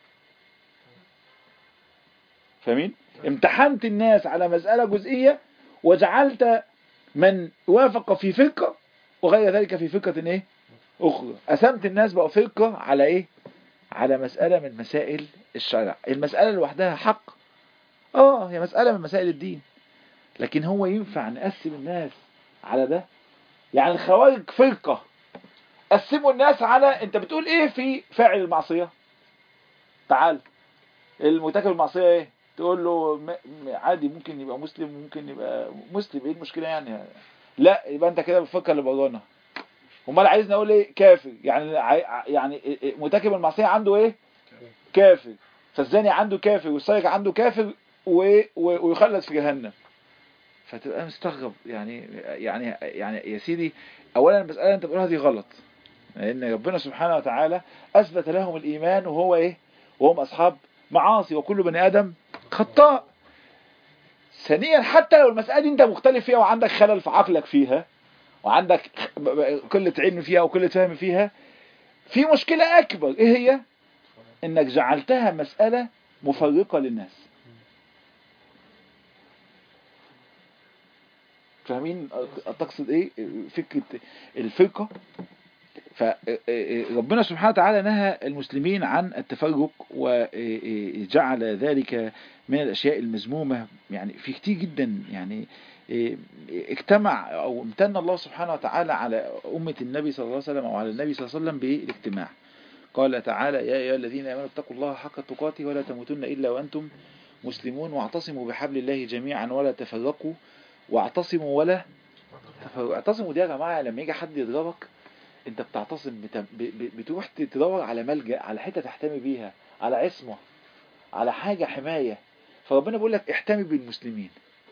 فاهمين امتحنت الناس على مسألة جزئية وجعلت من وافق في فرقة وغير ذلك في فرقة ايه اخرى قسمت الناس بقى فرقة على ايه على مسألة من مسائل الشرع المسألة لوحدها حق اه هي مسألة من مسائل الدين لكن هو ينفع نقسم الناس على ده يعني الخوارج فرقة قسموا الناس على انت بتقول ايه في فاعل المعصية تعال المرتكب المعصية ايه تقول له عادي ممكن يبقى مسلم ممكن يبقى مسلم ايه المشكلة يعني لا يبقى انت كده بتفكر اللي برانا امال عايزني اقول ايه كافر يعني يعني مرتكب المعصية عنده ايه كافر فالزاني عنده كافر والسارق عنده كافر ويخلد في جهنم فتبقى مستغرب يعني يعني يعني يا سيدي اولا المسألة انت بتقولها دي غلط لان ربنا سبحانه وتعالى اثبت لهم الايمان وهو ايه وهم اصحاب معاصي وكل بني ادم خطاء ثانيا حتى لو المسألة دي انت مختلف فيها وعندك خلل في عقلك فيها وعندك قلة علم فيها وقلة فهم فيها في مشكلة اكبر ايه هي انك جعلتها مسألة مفرقة للناس فاهمين تقصد ايه فكرة الفرقة فربنا سبحانه وتعالى نهى المسلمين عن التفرق وجعل ذلك من الأشياء المذمومة يعني في كتير جدا يعني اجتمع أو امتن الله سبحانه وتعالى على أمة النبي صلى الله عليه وسلم أو على النبي صلى الله عليه وسلم بالاجتماع قال تعالى يا أيها الذين آمنوا اتقوا الله حق تقاته ولا تموتن إلا وأنتم مسلمون واعتصموا بحبل الله جميعا ولا تفرقوا واعتصموا ولا تفرقوا اعتصموا دي يا جماعة لما يجي حد يضربك انت بتعتصم بت... بتروح تدور على ملجأ على حتة تحتمي بيها على عصمة على حاجة حماية فربنا بيقول لك احتمي بالمسلمين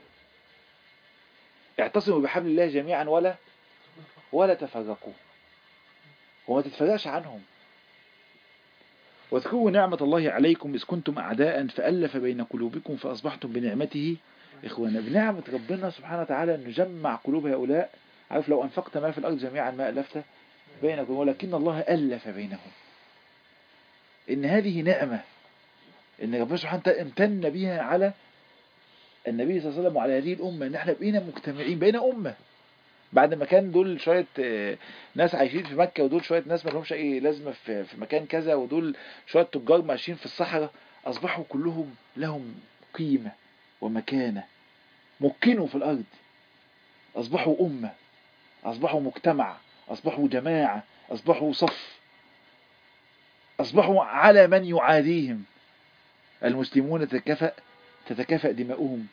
اعتصموا بحبل الله جميعا ولا ولا تفرقوا وما تتفرقش عنهم واذكروا نعمة الله عليكم إذ كنتم أعداء فألف بين قلوبكم فأصبحتم بنعمته إخوانا بنعمة ربنا سبحانه وتعالى أن نجمع قلوب هؤلاء عارف لو أنفقت ما في الأرض جميعا ما ألفت بينكم ولكن الله ألف بينهم إن هذه نعمة إن ربنا سبحانه وتعالى امتن بها على النبي صلى الله عليه وسلم وعلى هذه الأمة إن احنا بقينا مجتمعين بقينا أمة بعد ما كان دول شوية ناس عايشين في مكة ودول شوية ناس ما لهمش أي لازمة في مكان كذا ودول شوية تجار ماشيين في الصحراء أصبحوا كلهم لهم قيمة ومكانة مكنوا في الأرض أصبحوا أمة أصبحوا مجتمع أصبحوا جماعة أصبحوا صف أصبحوا على من يعاديهم المسلمون تتكافأ تتكافأ دماؤهم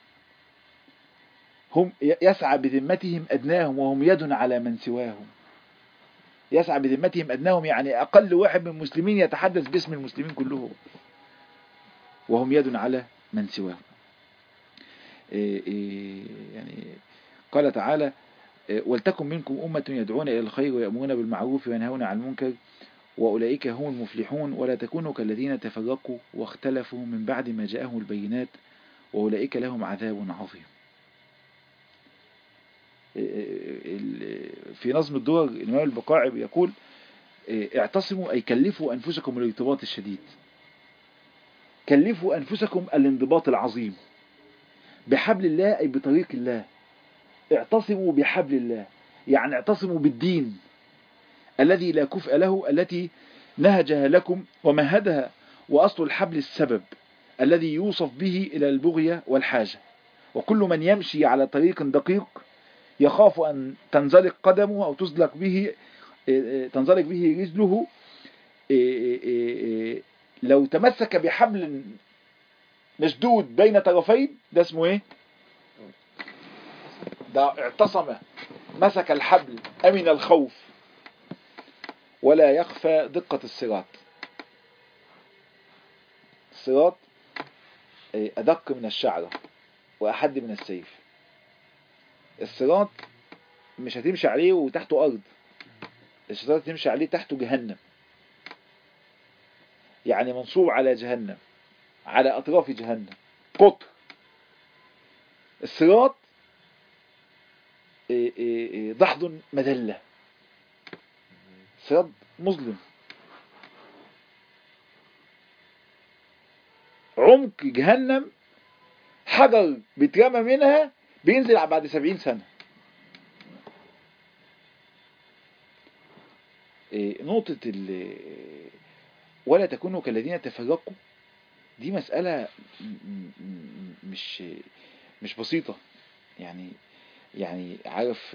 هم يسعى بذمتهم أدناهم وهم يد على من سواهم يسعى بذمتهم أدناهم يعني أقل واحد من المسلمين يتحدث باسم المسلمين كلهم وهم يد على من سواهم يعني قال تعالى ولتكن منكم أمة يدعون إلى الخير ويأمرون بالمعروف وينهون عن المنكر وأولئك هم المفلحون ولا تكونوا كالذين تفرقوا واختلفوا من بعد ما جاءهم البينات وأولئك لهم عذاب عظيم في نظم الدور الإمام البقاعي يقول اعتصموا أي كلفوا أنفسكم الارتباط الشديد كلفوا أنفسكم الانضباط العظيم بحبل الله أي بطريق الله اعتصموا بحبل الله يعني اعتصموا بالدين الذي لا كفء له التي نهجها لكم ومهدها وأصل الحبل السبب الذي يوصف به إلى البغية والحاجة وكل من يمشي على طريق دقيق يخاف أن تنزلق قدمه أو تزلق به تنزلق به رجله لو تمسك بحبل مشدود بين طرفين ده اسمه ايه ده اعتصم مسك الحبل أمن الخوف ولا يخفى دقة الصراط الصراط أدق من الشعرة وأحد من السيف الصراط مش هتمشي عليه وتحته أرض الصراط تمشي عليه تحته جهنم يعني منصوب على جهنم على أطراف جهنم قطر الصراط ضحض مذلة صراط مظلم عمق جهنم حجر بيترمى منها بينزل بعد سبعين سنة نقطة ال ولا تكونوا كالذين تفرقوا دي مسألة مش مش بسيطة يعني يعني عارف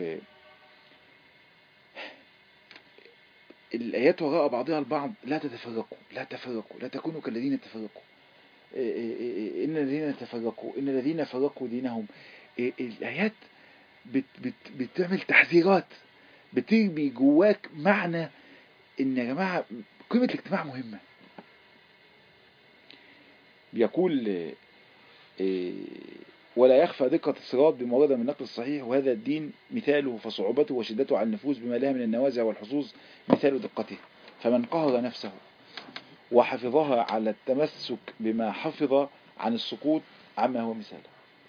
الآيات وراء بعضها البعض لا تتفرقوا لا تفرقوا لا تكونوا كالذين تفرقوا إن الذين تفرقوا إن الذين فرقوا دينهم الآيات بت بت بتعمل تحذيرات بتربي جواك معنى إن يا جماعة قيمة الاجتماع مهمة بيقول ولا يخفى دقة الصراط بمورد من النقل الصحيح وهذا الدين مثاله فصعوبته وشدته على النفوس بما لها من النوازع والحظوظ مثال دقته فمن قهر نفسه وحفظها على التمسك بما حفظ عن السقوط عما هو مثاله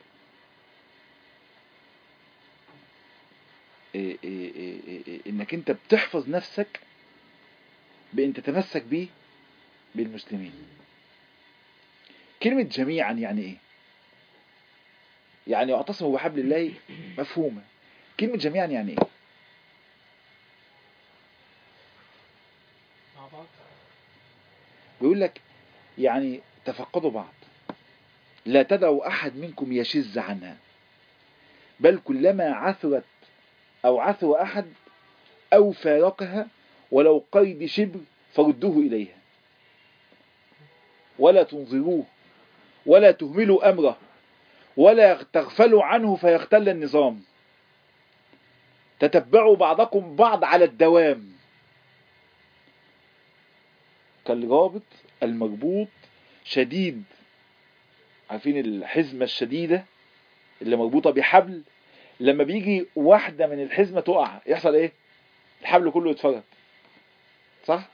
إيه إيه إيه انك انت بتحفظ نفسك بان تتمسك بيه بالمسلمين كلمة جميعا يعني ايه يعني اعتصموا بحبل الله مفهومة كلمة جميعا يعني ايه بيقول لك يعني تفقدوا بعض لا تدعوا أحد منكم يشز عنها بل كلما عثرت أو عثر أحد أو فارقها ولو قيد شبر فردوه إليها ولا تنظروه ولا تهملوا أمره ولا تغفلوا عنه فيختل النظام تتبعوا بعضكم بعض على الدوام كالرابط المربوط شديد عارفين الحزمة الشديدة اللي مربوطة بحبل لما بيجي واحدة من الحزمة تقع يحصل ايه الحبل كله يتفرد صح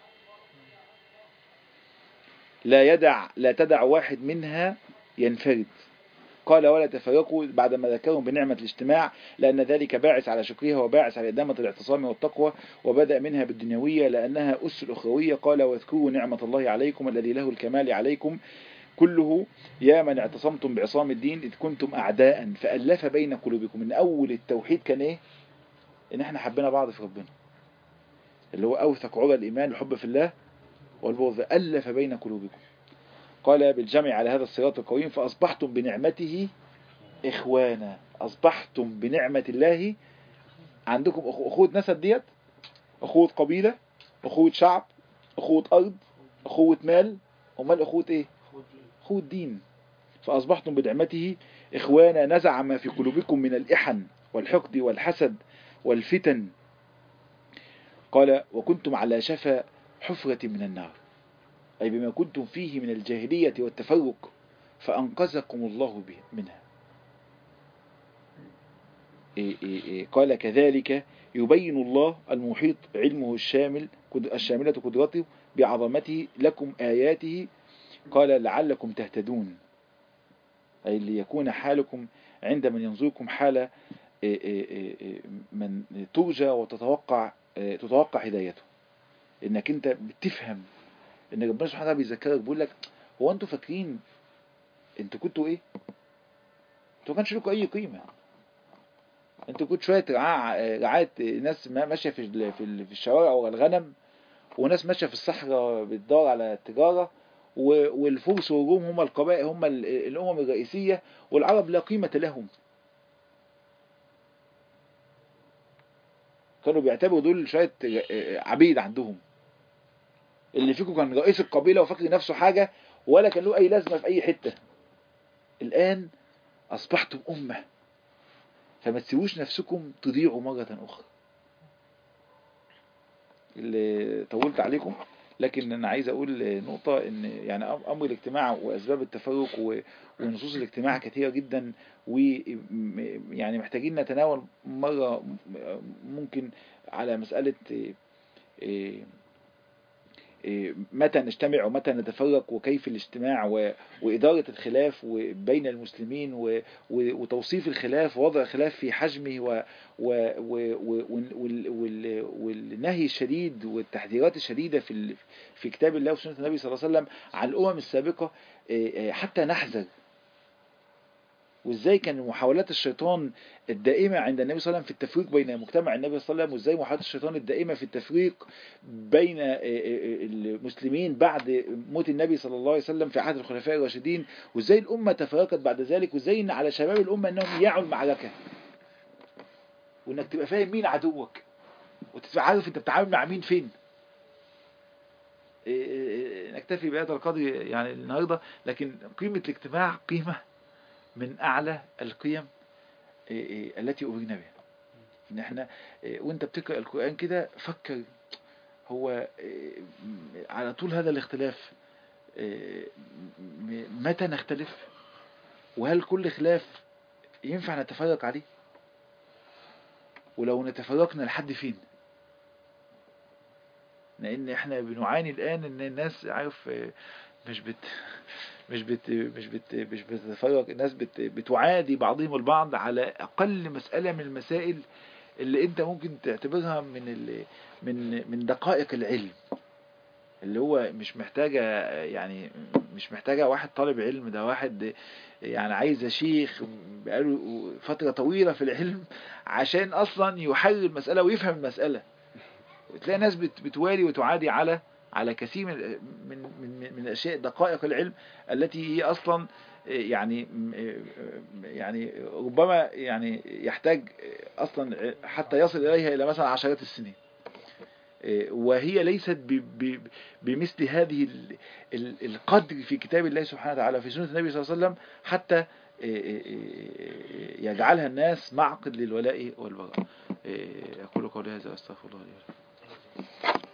لا يدع لا تدع واحد منها ينفرد قال ولا تفرقوا بعدما ذكرهم بنعمة الاجتماع لأن ذلك باعث على شكرها وباعث على إدامة الاعتصام والتقوى وبدأ منها بالدنيوية لأنها أس الأخروية قال واذكروا نعمة الله عليكم الذي له الكمال عليكم كله يا من اعتصمتم بعصام الدين إذ كنتم أعداء فألف بين قلوبكم من أول التوحيد كان إيه إن إحنا حبينا بعض في ربنا اللي هو أوثق عرى الإيمان الحب في الله والبغض ألف بين قلوبكم قال بالجمع على هذا الصراط القويم فأصبحتم بنعمته إخوانا أصبحتم بنعمة الله عندكم أخوة نسب ديت أخوة قبيلة أخوة شعب أخوة أرض أخوة مال أمال أخوة إيه أخوة دين فأصبحتم بنعمته إخوانا نزع ما في قلوبكم من الإحن والحقد والحسد والفتن قال وكنتم على شفا حفرة من النار أي بما كنتم فيه من الجاهلية والتفرق فأنقذكم الله منها إيه إيه إيه قال كذلك يبين الله المحيط علمه الشامل الشاملة قدرته بعظمته لكم آياته قال لعلكم تهتدون أي ليكون حالكم عند من ينظركم حال من ترجى وتتوقع تتوقع هدايته انك انت بتفهم ان ربنا سبحانه وتعالى بيذكرك بيقول لك هو انتوا فاكرين انتوا كنتوا ايه انتوا انتوا ما كانش لكم اي قيمه انتوا كنتوا شويه رعاع رعاة ناس ما- ماشيه في ال- في ال- في الشوارع والغنم وناس ماشيه في الصحراء بتدور على التجاره و- والفرس والروم هم القبائل هم ال- الامم الرئيسيه والعرب لا قيمه لهم كانوا بيعتبروا دول شويه عبيد عندهم اللي فيكم كان رئيس القبيله وفاكر نفسه حاجه ولا كان له اي لازمه في اي حته الان اصبحتم امه فما تسيبوش نفسكم تضيعوا مرة أخرى اللي طولت عليكم لكن أنا عايز أقول نقطة إن يعني أمر الاجتماع وأسباب التفرق و- ونصوص الاجتماع كثيرة جدا ويعني محتاجين نتناول مرة ممكن على مسألة إيه، إيه، إيه، متى نجتمع ومتى نتفرق وكيف الاجتماع و- وإدارة الخلاف بين المسلمين و- و- وتوصيف الخلاف ووضع الخلاف في حجمه و و و و وال- وال- والنهي الشديد والتحذيرات الشديدة في ال- في كتاب الله وسنة النبي صلى الله عليه وسلم عن الأمم السابقة إيه، إيه، حتى نحذر وازاي كان محاولات الشيطان الدائمة عند النبي صلى الله عليه وسلم في التفريق بين مجتمع النبي صلى الله عليه وسلم وازاي محاولات الشيطان الدائمة في التفريق بين المسلمين بعد موت النبي صلى الله عليه وسلم في عهد الخلفاء الراشدين وازاي الأمة تفرقت بعد ذلك وازاي ان على شباب الأمة انهم يعوا المعركة وانك تبقى فاهم مين عدوك وتبقى عارف انت بتتعامل مع مين فين إيه إيه نكتفي بهذا القدر يعني النهارده لكن قيمة الاجتماع قيمة من أعلى القيم إيه إيه التي أمرنا بها إن إحنا إيه وأنت بتقرأ القرآن كده فكر هو إيه م- على طول هذا الاختلاف إيه م- متى نختلف وهل كل خلاف ينفع نتفرق عليه ولو نتفرقنا لحد فين لان احنا بنعاني الان ان الناس عارف آه، مش بت مش بت مش بت مش بتتفرق الناس بت بتعادي بعضهم البعض على اقل مسألة من المسائل اللي انت ممكن تعتبرها من ال من من دقائق العلم اللي هو مش محتاجة يعني مش محتاجة واحد طالب علم ده واحد يعني عايز شيخ بقاله فترة طويلة في العلم عشان أصلا يحلل المسألة ويفهم المسألة وتلاقي ناس بت- بتوالي وتعادي على على كثير من من من, من الاشياء دقائق العلم التي هي اصلا يعني يعني ربما يعني يحتاج اصلا حتى يصل اليها الى مثلا عشرات السنين وهي ليست ب- ب- بمثل هذه ال- ال- القدر في كتاب الله سبحانه وتعالى في سنة النبي صلى الله عليه وسلم حتى يجعلها الناس معقد للولاء والبراء أقول قولي هذا وأستغفر الله لي ولكم